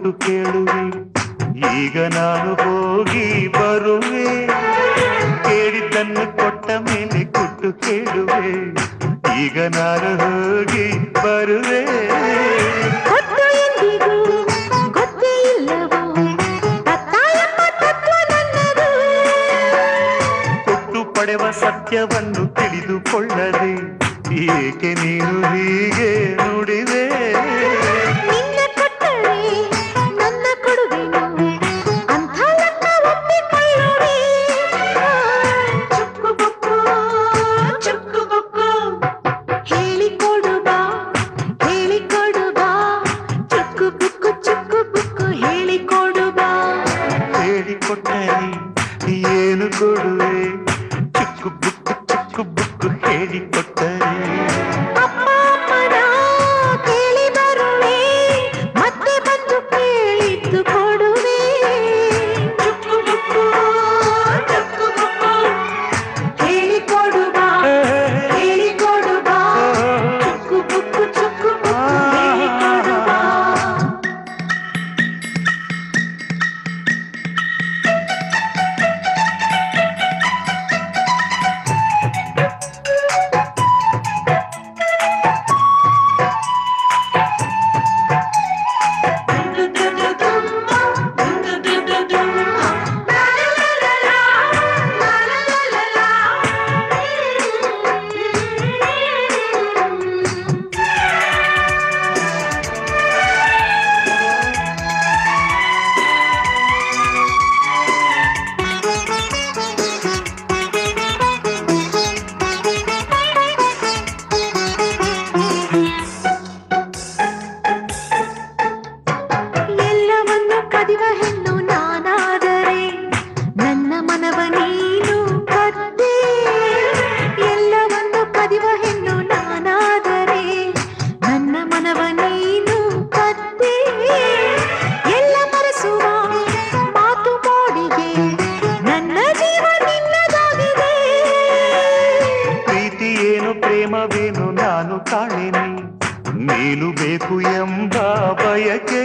ಕೊಟ್ಟು ಕೇಳುವೆ ಈಗ ನಾನು ಹೋಗಿ ಬರುವೆ ಕೇಳಿದ್ದನ್ನು ಕೊಟ್ಟ ಮೇಲೆ ಕೊಟ್ಟು ಕೇಳುವೆ ಈಗ ನಾನು ಹೋಗಿ ಬರುವೆ ಗೊತ್ತು ಎಂದಿಗೂ ಗೊತ್ತೇ ಇಲ್ಲವೋ ತತ್ತ ಎಂಬ ತತ್ವ ನನ್ನದು ಕೊಟ್ಟು ಪಡೆವ ಸತ್ಯವನ್ನು ತಿಳಿದುಕೊಳ್ಳದೆ ಏಕೆ ನೀನು ಹೀಗೆ ನುಡಿವೆ ನಿನ್ನ ಕೊಟ್ಟರೆ ನನ್ನ ಕೊಡುವೆನು ಅಂಥ ಲೆಕ್ಕ ಒಪ್ಪಿಕೊಳ್ಳುವೆ ಚುಕ್ಕು ಬುಕ್ಕು ಚುಕ್ಕು ಬುಕ್ಕು ಹೇಳಿಕೊಡು ಬಾ ಹೇಳಿಕೊಡು ಬಾ ಚುಕ್ಕು ಬುಕ್ಕು ಚುಕ್ಕು ಬುಕ್ಕು ಹೇಳಿಕೊಡು ಬಾ ಹೇಳಿಕೊಟ್ಟರೆ ಏನು ಕೊಡುವೆ ಚುಕ್ಕು ಬುಕ್ಕು ಚುಕ್ಕು ಬುಕ್ಕು ಹೇಳಿಕೊಟ್ಟರೆ ಅಪ್ಪ ಅಮ್ಮನ ಕೇಳಿ ಬರುವೆ ಮತ್ತೆ ಬಂದು ಕೇಳಿದ್ದು ಕೊಡುವೆ ಚುಕ್ಕು ಬುಕ್ಕು ಚುಕ್ಕು ಬುಕ್ಕು ಹೇಳಿಕೊಡು ಬಾ ಹೇಳಿಕೊಡು ಬಾ ಚುಕ್ಕು ಬುಕ್ಕು ಚುಕ್ಕು ಬುಕ್ಕು ಹೇಳಿಕೊಡು ಬಾ ಎಲ್ಲವನ್ನು ಕದಿವ ಹೆಣ್ಣು ನಾನಾದರೆ ನನ್ನ ಮನವ ನೀನು ಕದ್ದೆ ಎಲ್ಲವನ್ನು ಕದಿವ ಹೆಣ್ಣು ನಾನಾದರೆ ನನ್ನ ಮನವ ನೀನು ಕದ್ದೆ ಎಲ್ಲ ಮರೆಸುವ ಮಾತು ಮೋಡಿಗೆ ನನ್ನ ಜೀವ ನಿನ್ನದಾಗಿದೆ ಪ್ರೀತಿ ಏನು ಪ್ರೇಮವೇನು ನಾನು ಕಾಣೆನೆ ನೀನು ಬೇಕು ಎಂಬ ಬಯಕೆ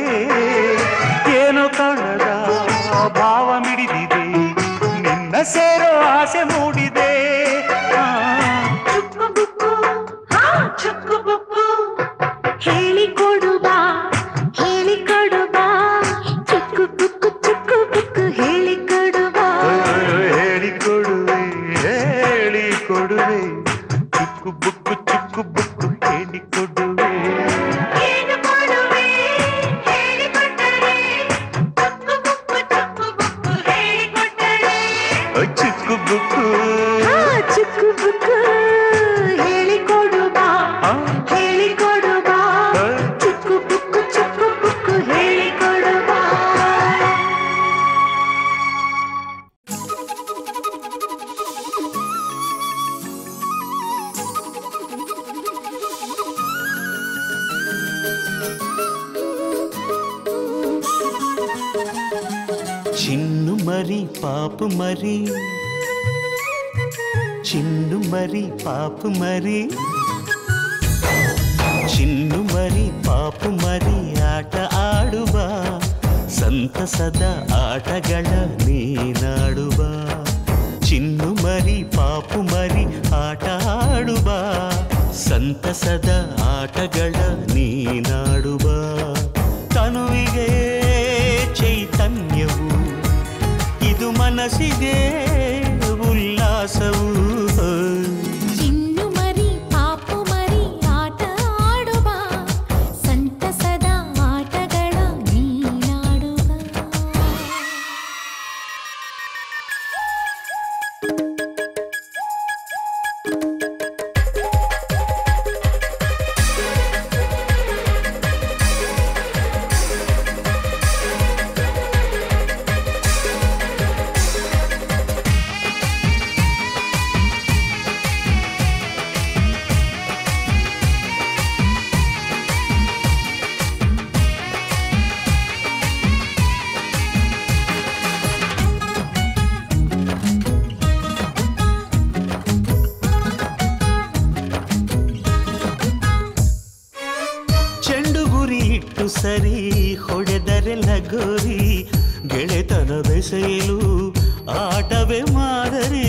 ಏನೋ ಕಾಣದ ಭಾವ ಮಿಡಿದಿದೆ ನಿನ್ನ ಸೇರೋ ಆಸೆ ಮೂಡಿದೆ ಆ, ಚುಕ್ಕು ಬುಕ್ಕು ಹಾ ಚುಕ್ಕು ಬುಕ್ಕು ಹೇಳಿಕೊಡು ಬಾ ಹೇಳಿಕೊಡು ಬಾ ಚುಕ್ಕು ಬುಕ್ಕು ಚುಕ್ಕು ಬುಕ್ಕು ಹೇಳಿಕೊಡು ಬಾ ಹೇಳಿಕೊಡುವೆ ಹೇಳಿಕೊಡುವೆ ಚುಕ್ಕು ಬುಕ್ಕು ಚುಕ್ಕು ಬುಕ್ಕು ಹೇಳಿಕೊಡುವೆ ಏನು ಕೊಡುವೆ ಹೇಳಿಕೊಟ್ಟರೆ ಚುಕ್ಕು ಬುಕ್ಕು ಚುಕ್ಕು ಬುಕ್ಕು ಹೇಳಿಕೊಟ್ಟರೆ ಚುಕ್ಕು ಬುಕ್ಕು ಹಾ ಚುಕ್ಕು ಬುಕ್ಕು ಹೇಳಿಕೊಡು ಬಾ ಆ, ಹೇಳಿಕೊಡು ಬಾ ಆ. ಚುಕ್ಕು ಬುಕ್ಕು ಚುಕ್ಕು ಬುಕ್ಕು ಹೇಳಿಕೊಡು ಬಾ చిన్ను మరి పాపు మరి చిన్ను మరి పాపు మరి ಚಿನ್ನು ಮರಿ ಪಾಪು ಮರಿ ಆಟ ಆಡುವ ಸಂತಸದ ಆಟಗಳ ನೀನಾಡುವ ಚಿನ್ನು ಮರಿ ಪಾಪು ಮರಿ ಆಟ ಆಡುವ ಸಂತಸದ ಆಟಗಳ ನೀನಾಡುವ ತನುವಿಗೆ ಚೈತನ್ಯವು ಇದು ಮನಸ್ಸಿಗೆ ಉಲ್ಲಾಸವು ಚಿನ್ನು ಮರಿ ಪಾಪು ಮರಿ ಆಟ ಆಡುವ ಸಂತಸದ ಆಟಗಳ ನೀನಾಡುವ ಚೆಂಡು ಗುರಿ ಇಟ್ಟು ಸರಿ ಹೊಡೆದರೆ ಹುಡುಗರೆ ಲಗೋರಿ ಗೆಳೆತನ ಬೆಸೆಯಲು ಆಟವೇ ಮಾದರಿ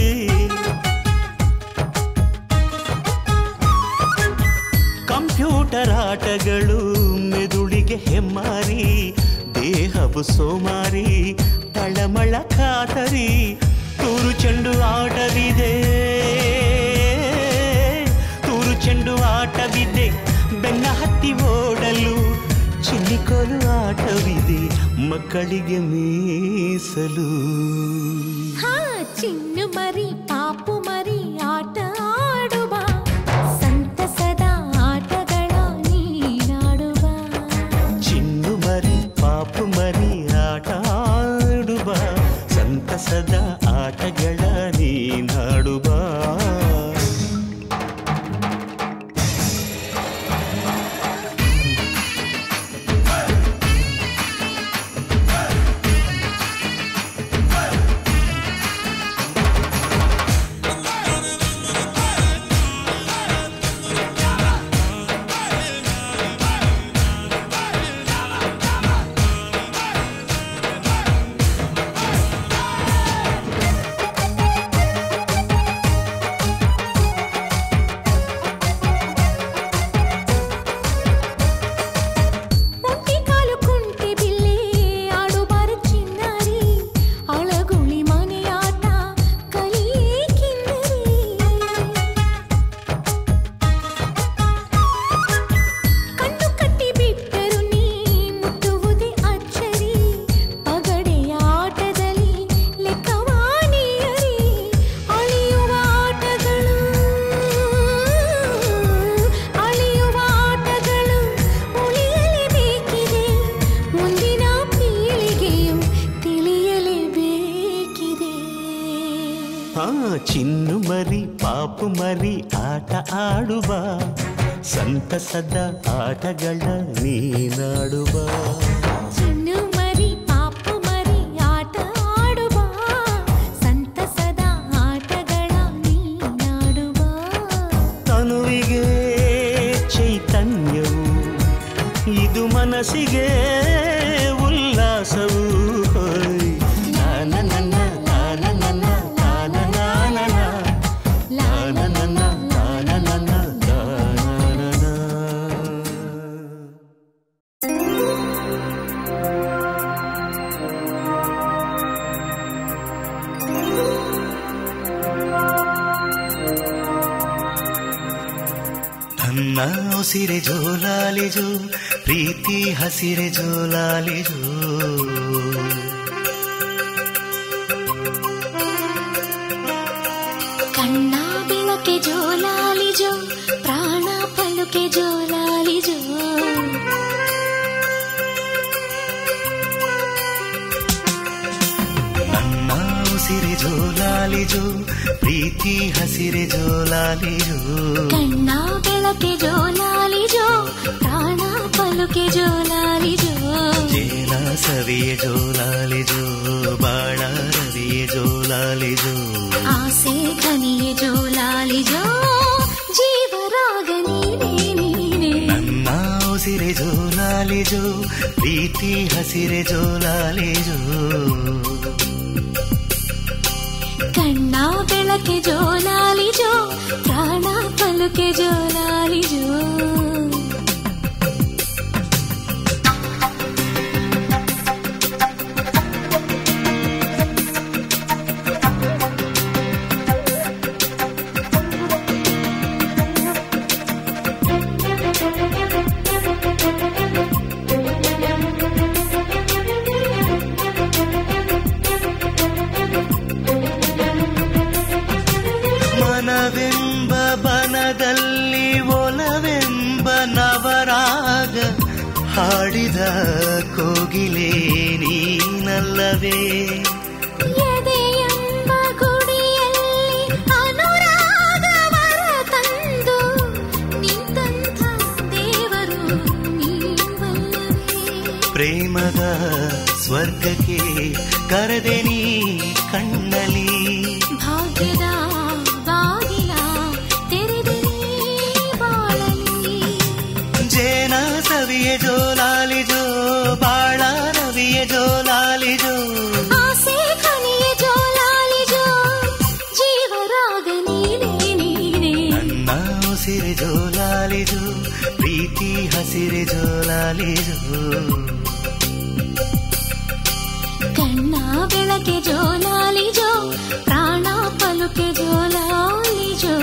ಕಂಪ್ಯೂಟರ್ ಆಟಗಳು ಮೆದುಳಿಗೆ ಹೆಮ್ಮಾರಿ ದೇಹವು ಸೋಮಾರಿ ತಳಮಳ ಖಾತರಿ ತೂರು ಚೆಂಡು ಆಟವಿದೆ ತೂರು ಚೆಂಡು ಆಟವಿದೆ ಬೆನ್ನ ಹತ್ತಿ ಓಡಲು ಚಿನ್ನಿಕೋಲು ಆಟವಿದೆ ಮಕ್ಕಳಿಗೆ ಮೀಸಲು ಹಾ ಚಿನ್ನು ಮರಿ ಪಾಪು ಮರಿ ಆಟ ಆಡುವ ಸಂತಸದ ಆಟಗಳ ನೀನಾಡುವ ಚಿನ್ನು ಮರಿ ಪಾಪು ಮರಿ ಆಟ ಆಡುವ ಸಂತಸದ ಆಟಗಳ ನೀನಾಡುವ ಒಂಟಿ ಕಾಲು ಕುಂಟೆ ಬಿಲ್ಲೆ ಆಡುಬಾರ ಚಿನ್ನಾರಿ ಅಳಗುಳಿ ಮನೆಯಾಟ ಕಲಿಯೇ ಕಿನ್ನರಿ ಕಣ್ಣು ಕಟ್ಟಿ ಬಿಟ್ಟರು ನೀ ಮುಟ್ಟುವುದೇ ಅಚ್ಚರಿ ಪಗಡೆಯ ಆಟದಲ್ಲಿ ಲೆಕ್ಕವಾಣಿಯರಿ ಅಳಿಯುವ ಆಟಗಳು ಅಳಿಯುವ ಆಟಗಳು ಉಳಿಯಲೇಬೇಕಿದೆ ಮುಂದಿನ ಪೀಳಿಗೆಯು ತಿಳಿಯಲೇಬೇಕಿದೆ ಆ ಚಿನ್ನು ಮರಿ ಪಾಪು ಮರಿ ಆಟ ಆಡುವ ಸಂತಸದ ಆಟಗಳ ನೀನಾಡುವ ಚಿನ್ನು ಮರಿ ಪಾಪು ಮರಿ ಆಟ ಆಡುವ ಸಂತಸದ ಆಟಗಳ ನೀನಾಡುವ ತನುವಿಗೆ ಚೈತನ್ಯವು ಇದು ಮನಸ್ಸಿಗೆ ಉಲ್ಲಾಸವು ಹೋಯ್. ನಾನ ನನ್ನ ನಾನ ನನ್ನ ನಾನ ನಾನ ನಾನ ನನ್ನ ನಾನ ನನ್ನ ನಾನ ನನ್ನ ಉಸಿರೆ ಜೋಲಾಲಿಜು ಪ್ರೀತಿ ಹಸಿರೆ ಜೋಲಾಲಿಜು ಕಣ್ಣ ಬೆಳಕೆ ಜೋಲಾಲಿಜೋ ಪ್ರಾಣ ಪಳುಕೆ ಜೋಲಾಲಿಜೋ ನನ್ನ ಉಸಿರೆ ಜೋಲಾಲಿಜು ಪ್ರೀತಿ ಹಸಿರೆ ಜೋಲಾಲಿಜು ಕಣ್ಣ ಬೆಳಕೆ ಜೋಲಾಲಿಜೋ ಪ್ರಾಣ ಪಳುಕೆ ಜೋಲಾಲಿಜೋ ಜೇನ ಸವಿಯೆ ಜೋಲಾಲಿಜು ಬಾಳ ರವಿಯೆ ಜೋಲಾಲಿಜು ಆಸೆ ಘನಿಯೆ ಜೋಲಾಲಿಜೋ ಜೀವರಾಗ ನೀನೇ ನೀನೇ ನನ್ನ ಉಸಿರೆ ಜೋಲಾಲಿಜು ಪ್ರೀತಿ ಹಸಿರೆ ಜೋಲಾಲಿಜು ಕಣ್ಣ ಬೆಳಕೆ ಜೋಲಾಲಿಜೋ ಪ್ರಾಣ ಪಲುಕೆ ಜೋಲಾಲಿಜೋ ಮನವೆಂಬ ಬನದಲ್ಲಿ ಒಲವೆಂಬ ನವರಾಗ ಹಾಡಿದ ಕೋಗಿಲೆ ನೀನಲ್ಲವೇ ಎದೆಯೆಂಬ ಗುಡಿಯಲ್ಲಿ ಅನುರಾಗವರ ತಂದು ನಿಂತಂಥ ದೇವರು ನೀವಲ್ಲವೇ ಪ್ರೇಮದ ಸ್ವರ್ಗಕ್ಕೆ ಕರೆದೆ ನೀ ಕಣ್ಣಲಿ ಭಾಗ್ಯದ ಬಾಗಿಲ ತೆರೆದೆ ಬಾಳಲಿ ಜೇನ ಸವಿಯ ಜೋಲಾಲಿ ಜೋ ಬಾಳ ರವಿಯ ಉಸಿರೆ ಜೋಲಾಲಿದು ಪ್ರೀತಿ ಹಸಿರೆ ಜೋಲಾಲಿದು ಕಣ್ಣ ಬೆಳಕೆ ಜೋಲಾಲಿಜೋ ಪ್ರಾಣ ಪಲುಕೆ ಜೋಲಾಲಿಜೋ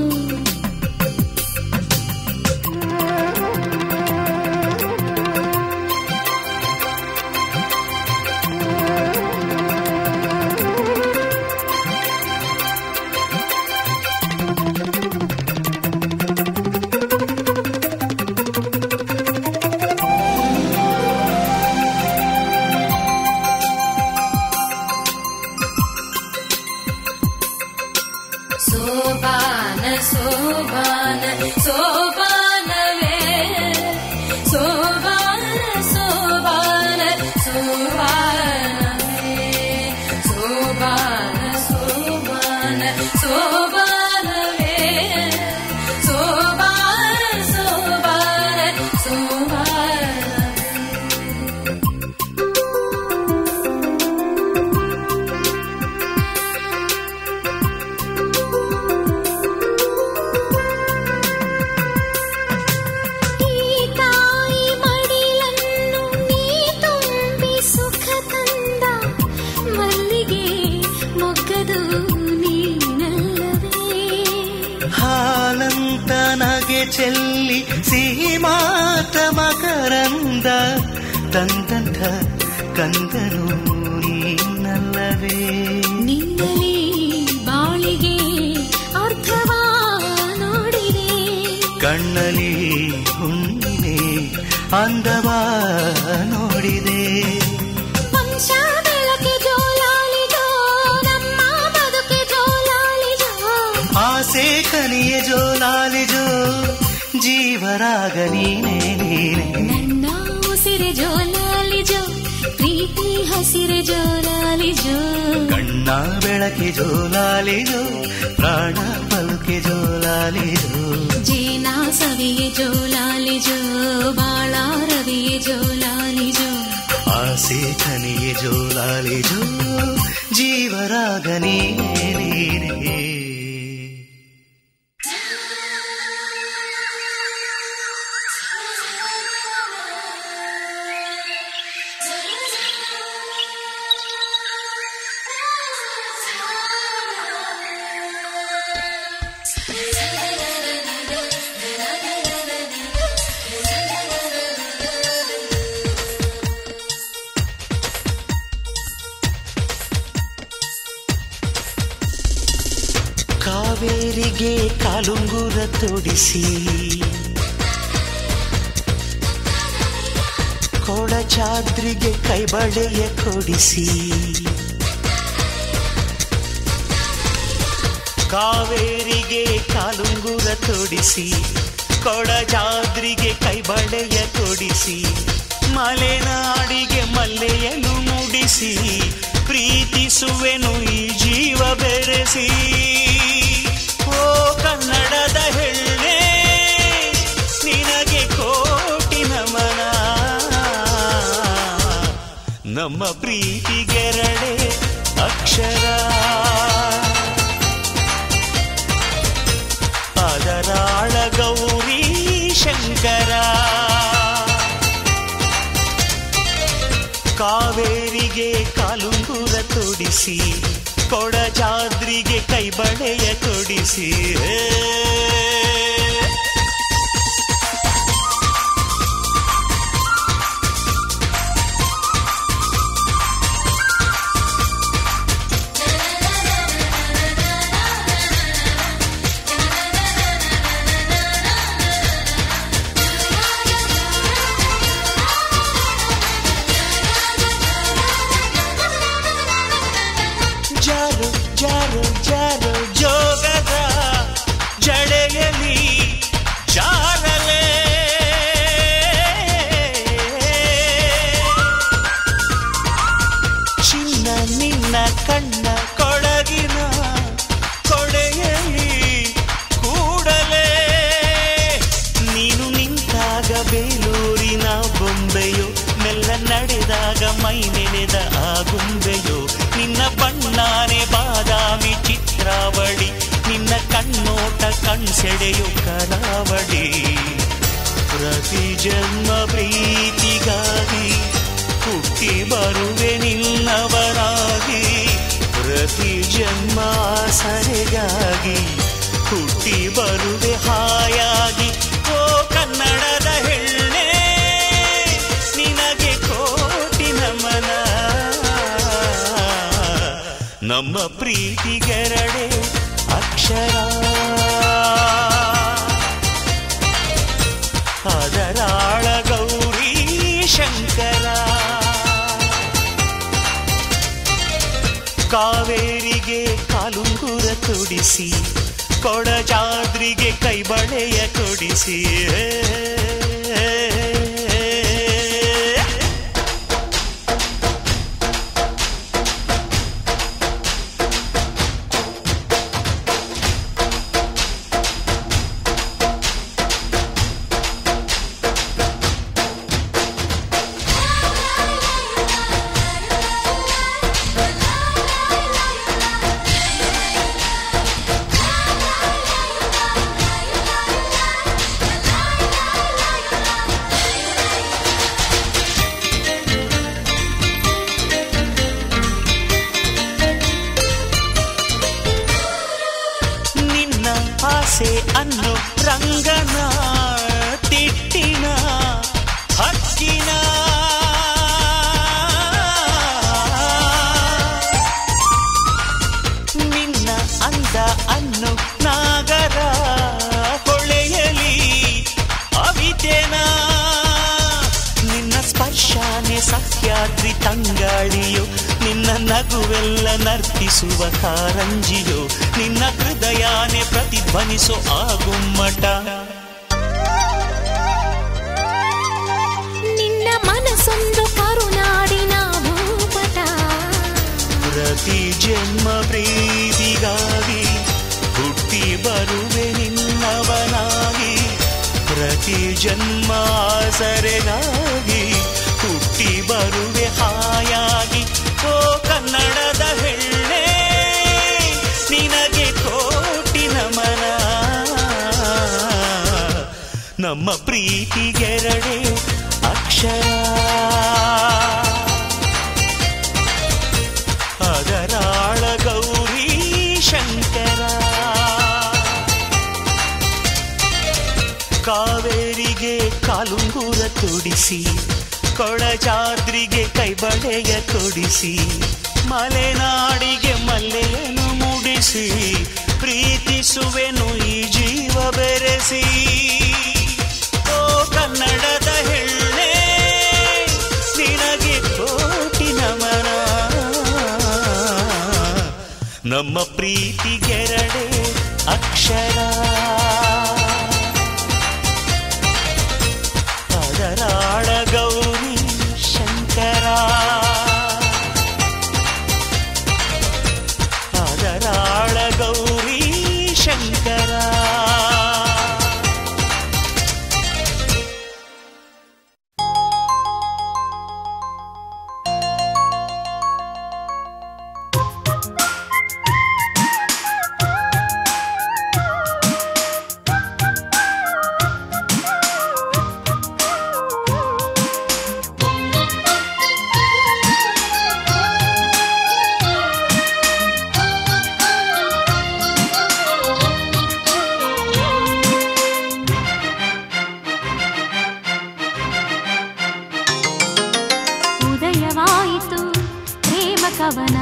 ಸೋಬಾನ ಸೋಬಾನ ಸೋಬಾನವೇ ಸೋಬಾನ ಸೋಬಾನ ಸೋಬಾನವೇ ಸೋಬಾನ ಸೋಬಾನ ಸೋಬಾನವೇ ಸೋಬಾನ ಸೋಬಾನ ಸೋಬಾನವೇ ಈ ತಾಯಿ ಮಡಿಲನ್ನು ನೀ ತುಂಬಿ ಸುಖ ತಂದ ಮಲ್ಲಿಗೆ ಮೊಗ್ಗದು ನೀನಲ್ಲವೇ ಹಾಲಂತ ನಗೆ ಚೆಲ್ಲಿ ಸಿಹಿ ಮಾತ ಮಕರಂದ ತಂದಂಥ ಕಂದನು ನೀನಲ್ಲವೇ ನಿನ್ನಲಿ ಬಾಳಿಗೆ ಅರ್ಥವ ನೋಡಿದೆ ಕಣ್ಣಲಿ ಹುಣ್ಣಿಮೆ ಅಂದವ ನೋಡಿದೆ ವಂಶ ಬೆಳಕೆ ಜೋಲಾಲಿಜೋ ನಮ್ಮ ಬದುಕೆ ಜೋಲಾಲಿಜೋ ಆಸೆ ಕನಿಯ ಜೋಲಾಲಿಜೋ ಜೀವರಾಗ ನೀನೇ ನೀನೇ ನನ್ನ ಉಸಿರೆ ಜೋಲಾಲಿಜೋ ಪ್ರೀತಿ ಹಸಿರೆ ಜೋಲಾಲಿಜೋ ಕಣ್ಣ ಬೆಳಕೆ ಜೋಲಾಲಿಜೋ ಪ್ರಾಣ ಪಲುಕೆ ಜೋಲಾಲಿಜೋ ಜೇನ ಸವಿಯೆ ಜೋಲಾಲಿಜೋ ಬಾಳ ರವಿಯೆ ಜೋಲಾಲಿಜೋ ಆಸೆ ಕನಿಯ ಜೋಲಾಲಿಜೋ ಜೀವರಾಗ ನೀನೇ ನೀನೇ ಕಾವೇರಿಗೆ ಕಾಲುಂಗುರ ತೊಡಿಸಿ ಕೊಡಚಾದ್ರಿಗೆ ಕೈಬಳೆಯ ಕೊಡಿಸಿ ಕಾವೇರಿಗೆ ಕಾಲುಂಗುರ ತೊಡಿಸಿ ಕೊಡಜಾದ್ರಿಗೆ ಕೈಬಳೆಯ ಕೊಡಿಸಿ ಮಲೆನಾಡಿಗೆ ಮಲ್ಲೆಯನ್ನು ಮುಡಿಸಿ ಪ್ರೀತಿಸುವೆನು ಈ ಜೀವ ಬೆರೆಸಿ ಓ ಕನ್ನಡದ ಹೆಣ್ಣೆ ನಿನಗೆ ಕೋಟಿ ನಮನ ನಮ್ಮ ಪ್ರೀತಿಗೆರಡೆ ಅಕ್ಷರ ಅದರಾಳ ಗೌರಿ ಶಂಕರ ಕಾವೇರಿಗೆ ಕಾಲುಂಗುರ ತೊಡಿಸಿ ಕೊಡಜಾದ್ರಿಗೆ ಕೈಬಳೆಯ ಕೊಡಿಸಿ ಹೇ. ಜಾರು ಜಾರು ಜಾರು ಜೋಗದ ಕಣ್ಣೋಟ ಕಣ್ಸೆಡೆಯು ಕರಾವಳಿ ಪ್ರತಿ ಜನ್ಮ ಪ್ರೀತಿಗಾಗಿ ಹುಟ್ಟಿ ಬರುವೆ ನಿನ್ನವರಾಗಿ ಪ್ರತಿ ಜನ್ಮ ಸರೆಗಾಗಿ ಹುಟ್ಟಿ ಬರುವೆ ಹಾಯಾಗಿ ಓ ಕನ್ನಡದ ಹೆಣ್ಣೆ ನಿನಗೆ ಕೋಟಿ ನಮನ ನಮ್ಮ ಪ್ರೀತಿಗೆರಡೆ ಅಕ್ಷರ ಅದರಾಳ ಗೌರಿ ಶಂಕರ ಕಾವೇರಿಗೆ ಕಾಲುಂಗುರ ತೊಡಿಸಿ ಕೊಡಜಾದ್ರಿಗೆ ಕೈಬಳೆಯ ಕೊಡಿಸಿ ನಿನ್ನ ಆಸೆ ಅನ್ನೋ ರಂಗನ ತಿಟ್ಟಿನ ಹಕ್ಕಿನ ನಿನ್ನ ಅಂದ ಅನ್ನೋ ನಾಗರ ಹೊಳೆಯಲಿ ಅವಿತೆನ ನಿನ್ನ ಸ್ಪರ್ಶಾನೆ ಸಹ್ಯಾದ್ರಿ ತಂಗಾಳಿಯೋ ನಿನ್ನ ನಗುವೆಲ್ಲ ನರ್ತಿಸುವ ಕಾರಂಜಿಯೋ ನಿನ್ನ ಹೃದಯಾನೆ ಪ್ರತಿಧ್ವನಿಸೋ ಆಗುಮ್ಮಟ ನಿನ್ನ ಮನಸ್ಸೊಂದು ಕರುನಾಡಿನ ಭೂಪಟ ಪ್ರತಿ ಜನ್ಮ ಪ್ರೀತಿಗಾಗಿ ಹುಟ್ಟಿ ಬರುವೆ ನಿನ್ನವನಾಗಿ ಪ್ರತಿ ಜನ್ಮ ಆಸರೆಗಾಗಿ ಹುಟ್ಟಿ ಬರುವೆ ಹಾಯಾಗಿ ಓ ಕನ್ನಡದ ಹೆಣ್ಣೆ ನಿನಗೆ ಕೋಟಿ ನಮನ ನಮ್ಮ ಪ್ರೀತಿಗೆರಡೆ ಅಕ್ಷರ ಅದರಾಳ ಗೌರಿ ಶಂಕರ ಕಾವೇರಿಗೆ ಕಾಲುಂಗುರ ತೊಡಿಸಿ ಕೊಳಜಾದ್ರಿಗೆ ಕೈಬಳೆಯ ಕೊಡಿಸಿ ಮಲೆನಾಡಿಗೆ ಮಲ್ಲೆಯನ್ನು ಮುಡಿಸಿ ಪ್ರೀತಿಸುವೆನು ಈ ಜೀವ ಬೆರೆಸಿ ಓ ಕನ್ನಡದ ಹೆಣ್ಣೆ ನಿನಗೆ ಕೋಟಿ ನಮನ ನಮ್ಮ ಪ್ರೀತಿಗೆರಡೆ ಅಕ್ಷರ ಅದರಾಳ ಗೌರಿ ಶಂಕರ ಅದರಾಳ ಗೌರಿ ಶಂಕರ ಉದಯವಾಯಿತು ಪ್ರೇಮ ಕವನ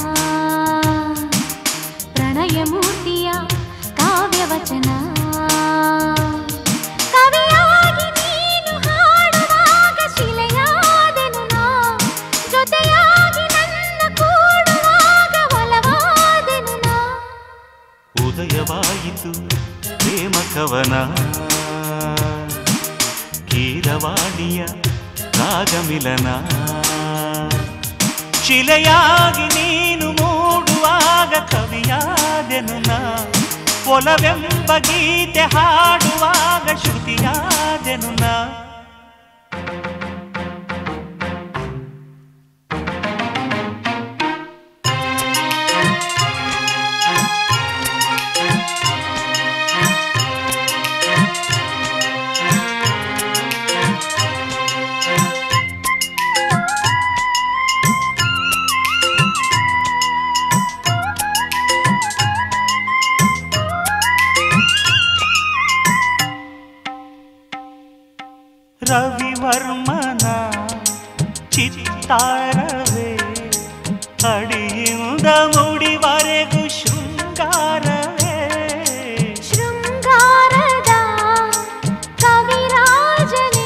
ಪ್ರಣಯ ಮೂರ್ತಿಯ ಕಾವ್ಯವಚನ ಕವಿಯಾಗಿ ನೀನು ಹಾಡುವಾಗ ಶಿಲೆಯಾದೆನು ನಾ ಜೊತೆಯಾಗಿ ನನ್ನ ಕೂಡುವಾಗ ಒಲವಾದೆನು ನಾ ಉದಯವಾಯಿತು ಪ್ರೇಮ ಕವನ ಕೀರವಾಣಿಯ ರಾಗಮಿಲನ ಶಿಲೆಯಾಗಿ ನೀನು ಮೂಡುವಾಗ ಕವಿಯಾದೆನು ನಾ ಒಲವೆಂಬ ಗೀತೆ ಹಾಡುವಾಗ ಶ್ರುತಿಯಾದೆನು ನಾ ರವಿವರ್ಮನ ಚಿತ್ತಾರವೇ ಅಡಿಯಿಂದ ಮುಡಿವರೆಗೂ ಶೃಂಗಾರವೇ ಶೃಂಗಾರದ ಕವಿರಾಜನೇ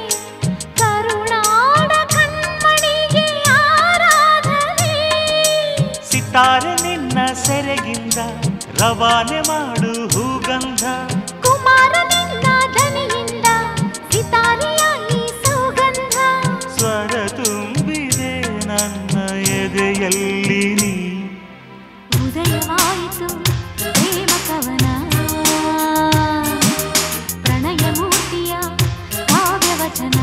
ಕರುಣಾಡ ಕಣ್ಮಣಿಗೆ ಆರಾಧನೆ ಸಿತಾರೆ ನಿನ್ನ ಸೆರೆಗಿಂದ ರವಾನೆ ಮಾಡು ಹೂಗಂಧ ಕುಮಾರ ನಿನ್ನ ಧನಿಯಿಂದ ಸಿತಾರೆಯ ಈ ಸುಗಂಧ ಸ್ವರ ತುಂಬಿದೆ ನನ್ನ ಎದೆಯಲ್ಲಿ ನೀ ಉದಯವಾಯಿತು ಪ್ರೇಮ ಕವನ ಪ್ರಣಯ ಮೂರ್ತಿಯ ಕಾವ್ಯವಚನ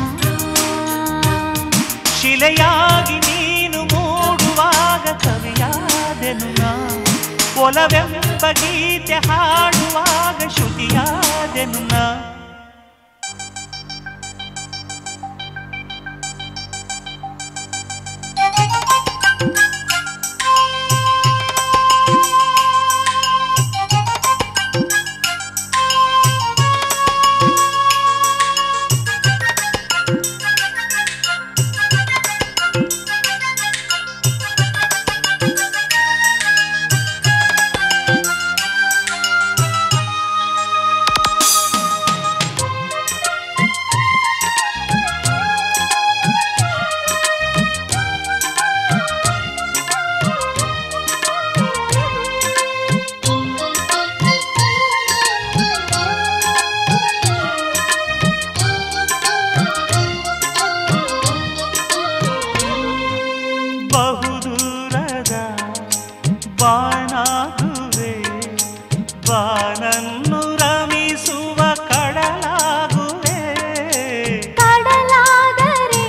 ಶಿಲೆಯಾಗಿ ನೀನು ಮೂಡುವಾಗ ಕವಿಯಾದೆನು ನಾ ಒಲವೆಂಬ ಗೀತೆ ಹಾಡುವಾಗ ಶ್ರುತಿಯಾದೆನು ನಾ ಬಹುದೂರದ ಬಾನಾಗುವೆ ಬಾನನ್ನು ರಮಿಸುವ ಕಡಲಾಗುವೆ ಕಡಲಾದರೆ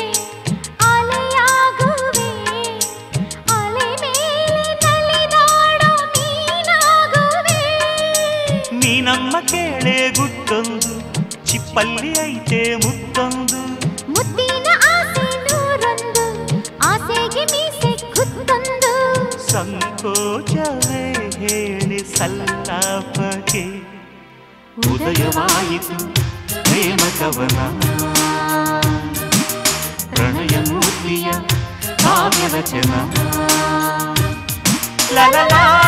ಅಲೆಯಾಗುವೆ ಅಲೆ ಮೇಲೆ ನಲಿದಾಡೋ ಮೀನಾಗುವೆ ನೀನಮ್ಮ ಕೇಳೆ ಗುಟ್ಟೊಂದು ಚಿಪ್ಪಲ್ಲಿ ಐತೆ ಮುತ್ತೊಂದು ಮುದ್ದಿನ ಆಸೆ ನೂರೊಂದು ಆಸೆಗೆ ಮೀಸೆ ಗುತ್ತೊಂದು ಸಂಕೋಚವೇ ಹೇಳಿ ಸಲ್ಲಾಪಕ್ಕೆ ಉದಯವಾಯಿತು ಪ್ರೇಮ ಕವನ ಪ್ರಣಯ ಮೂರ್ತಿಯ ಕಾವ್ಯ ರಚನ ಲಲಲಾ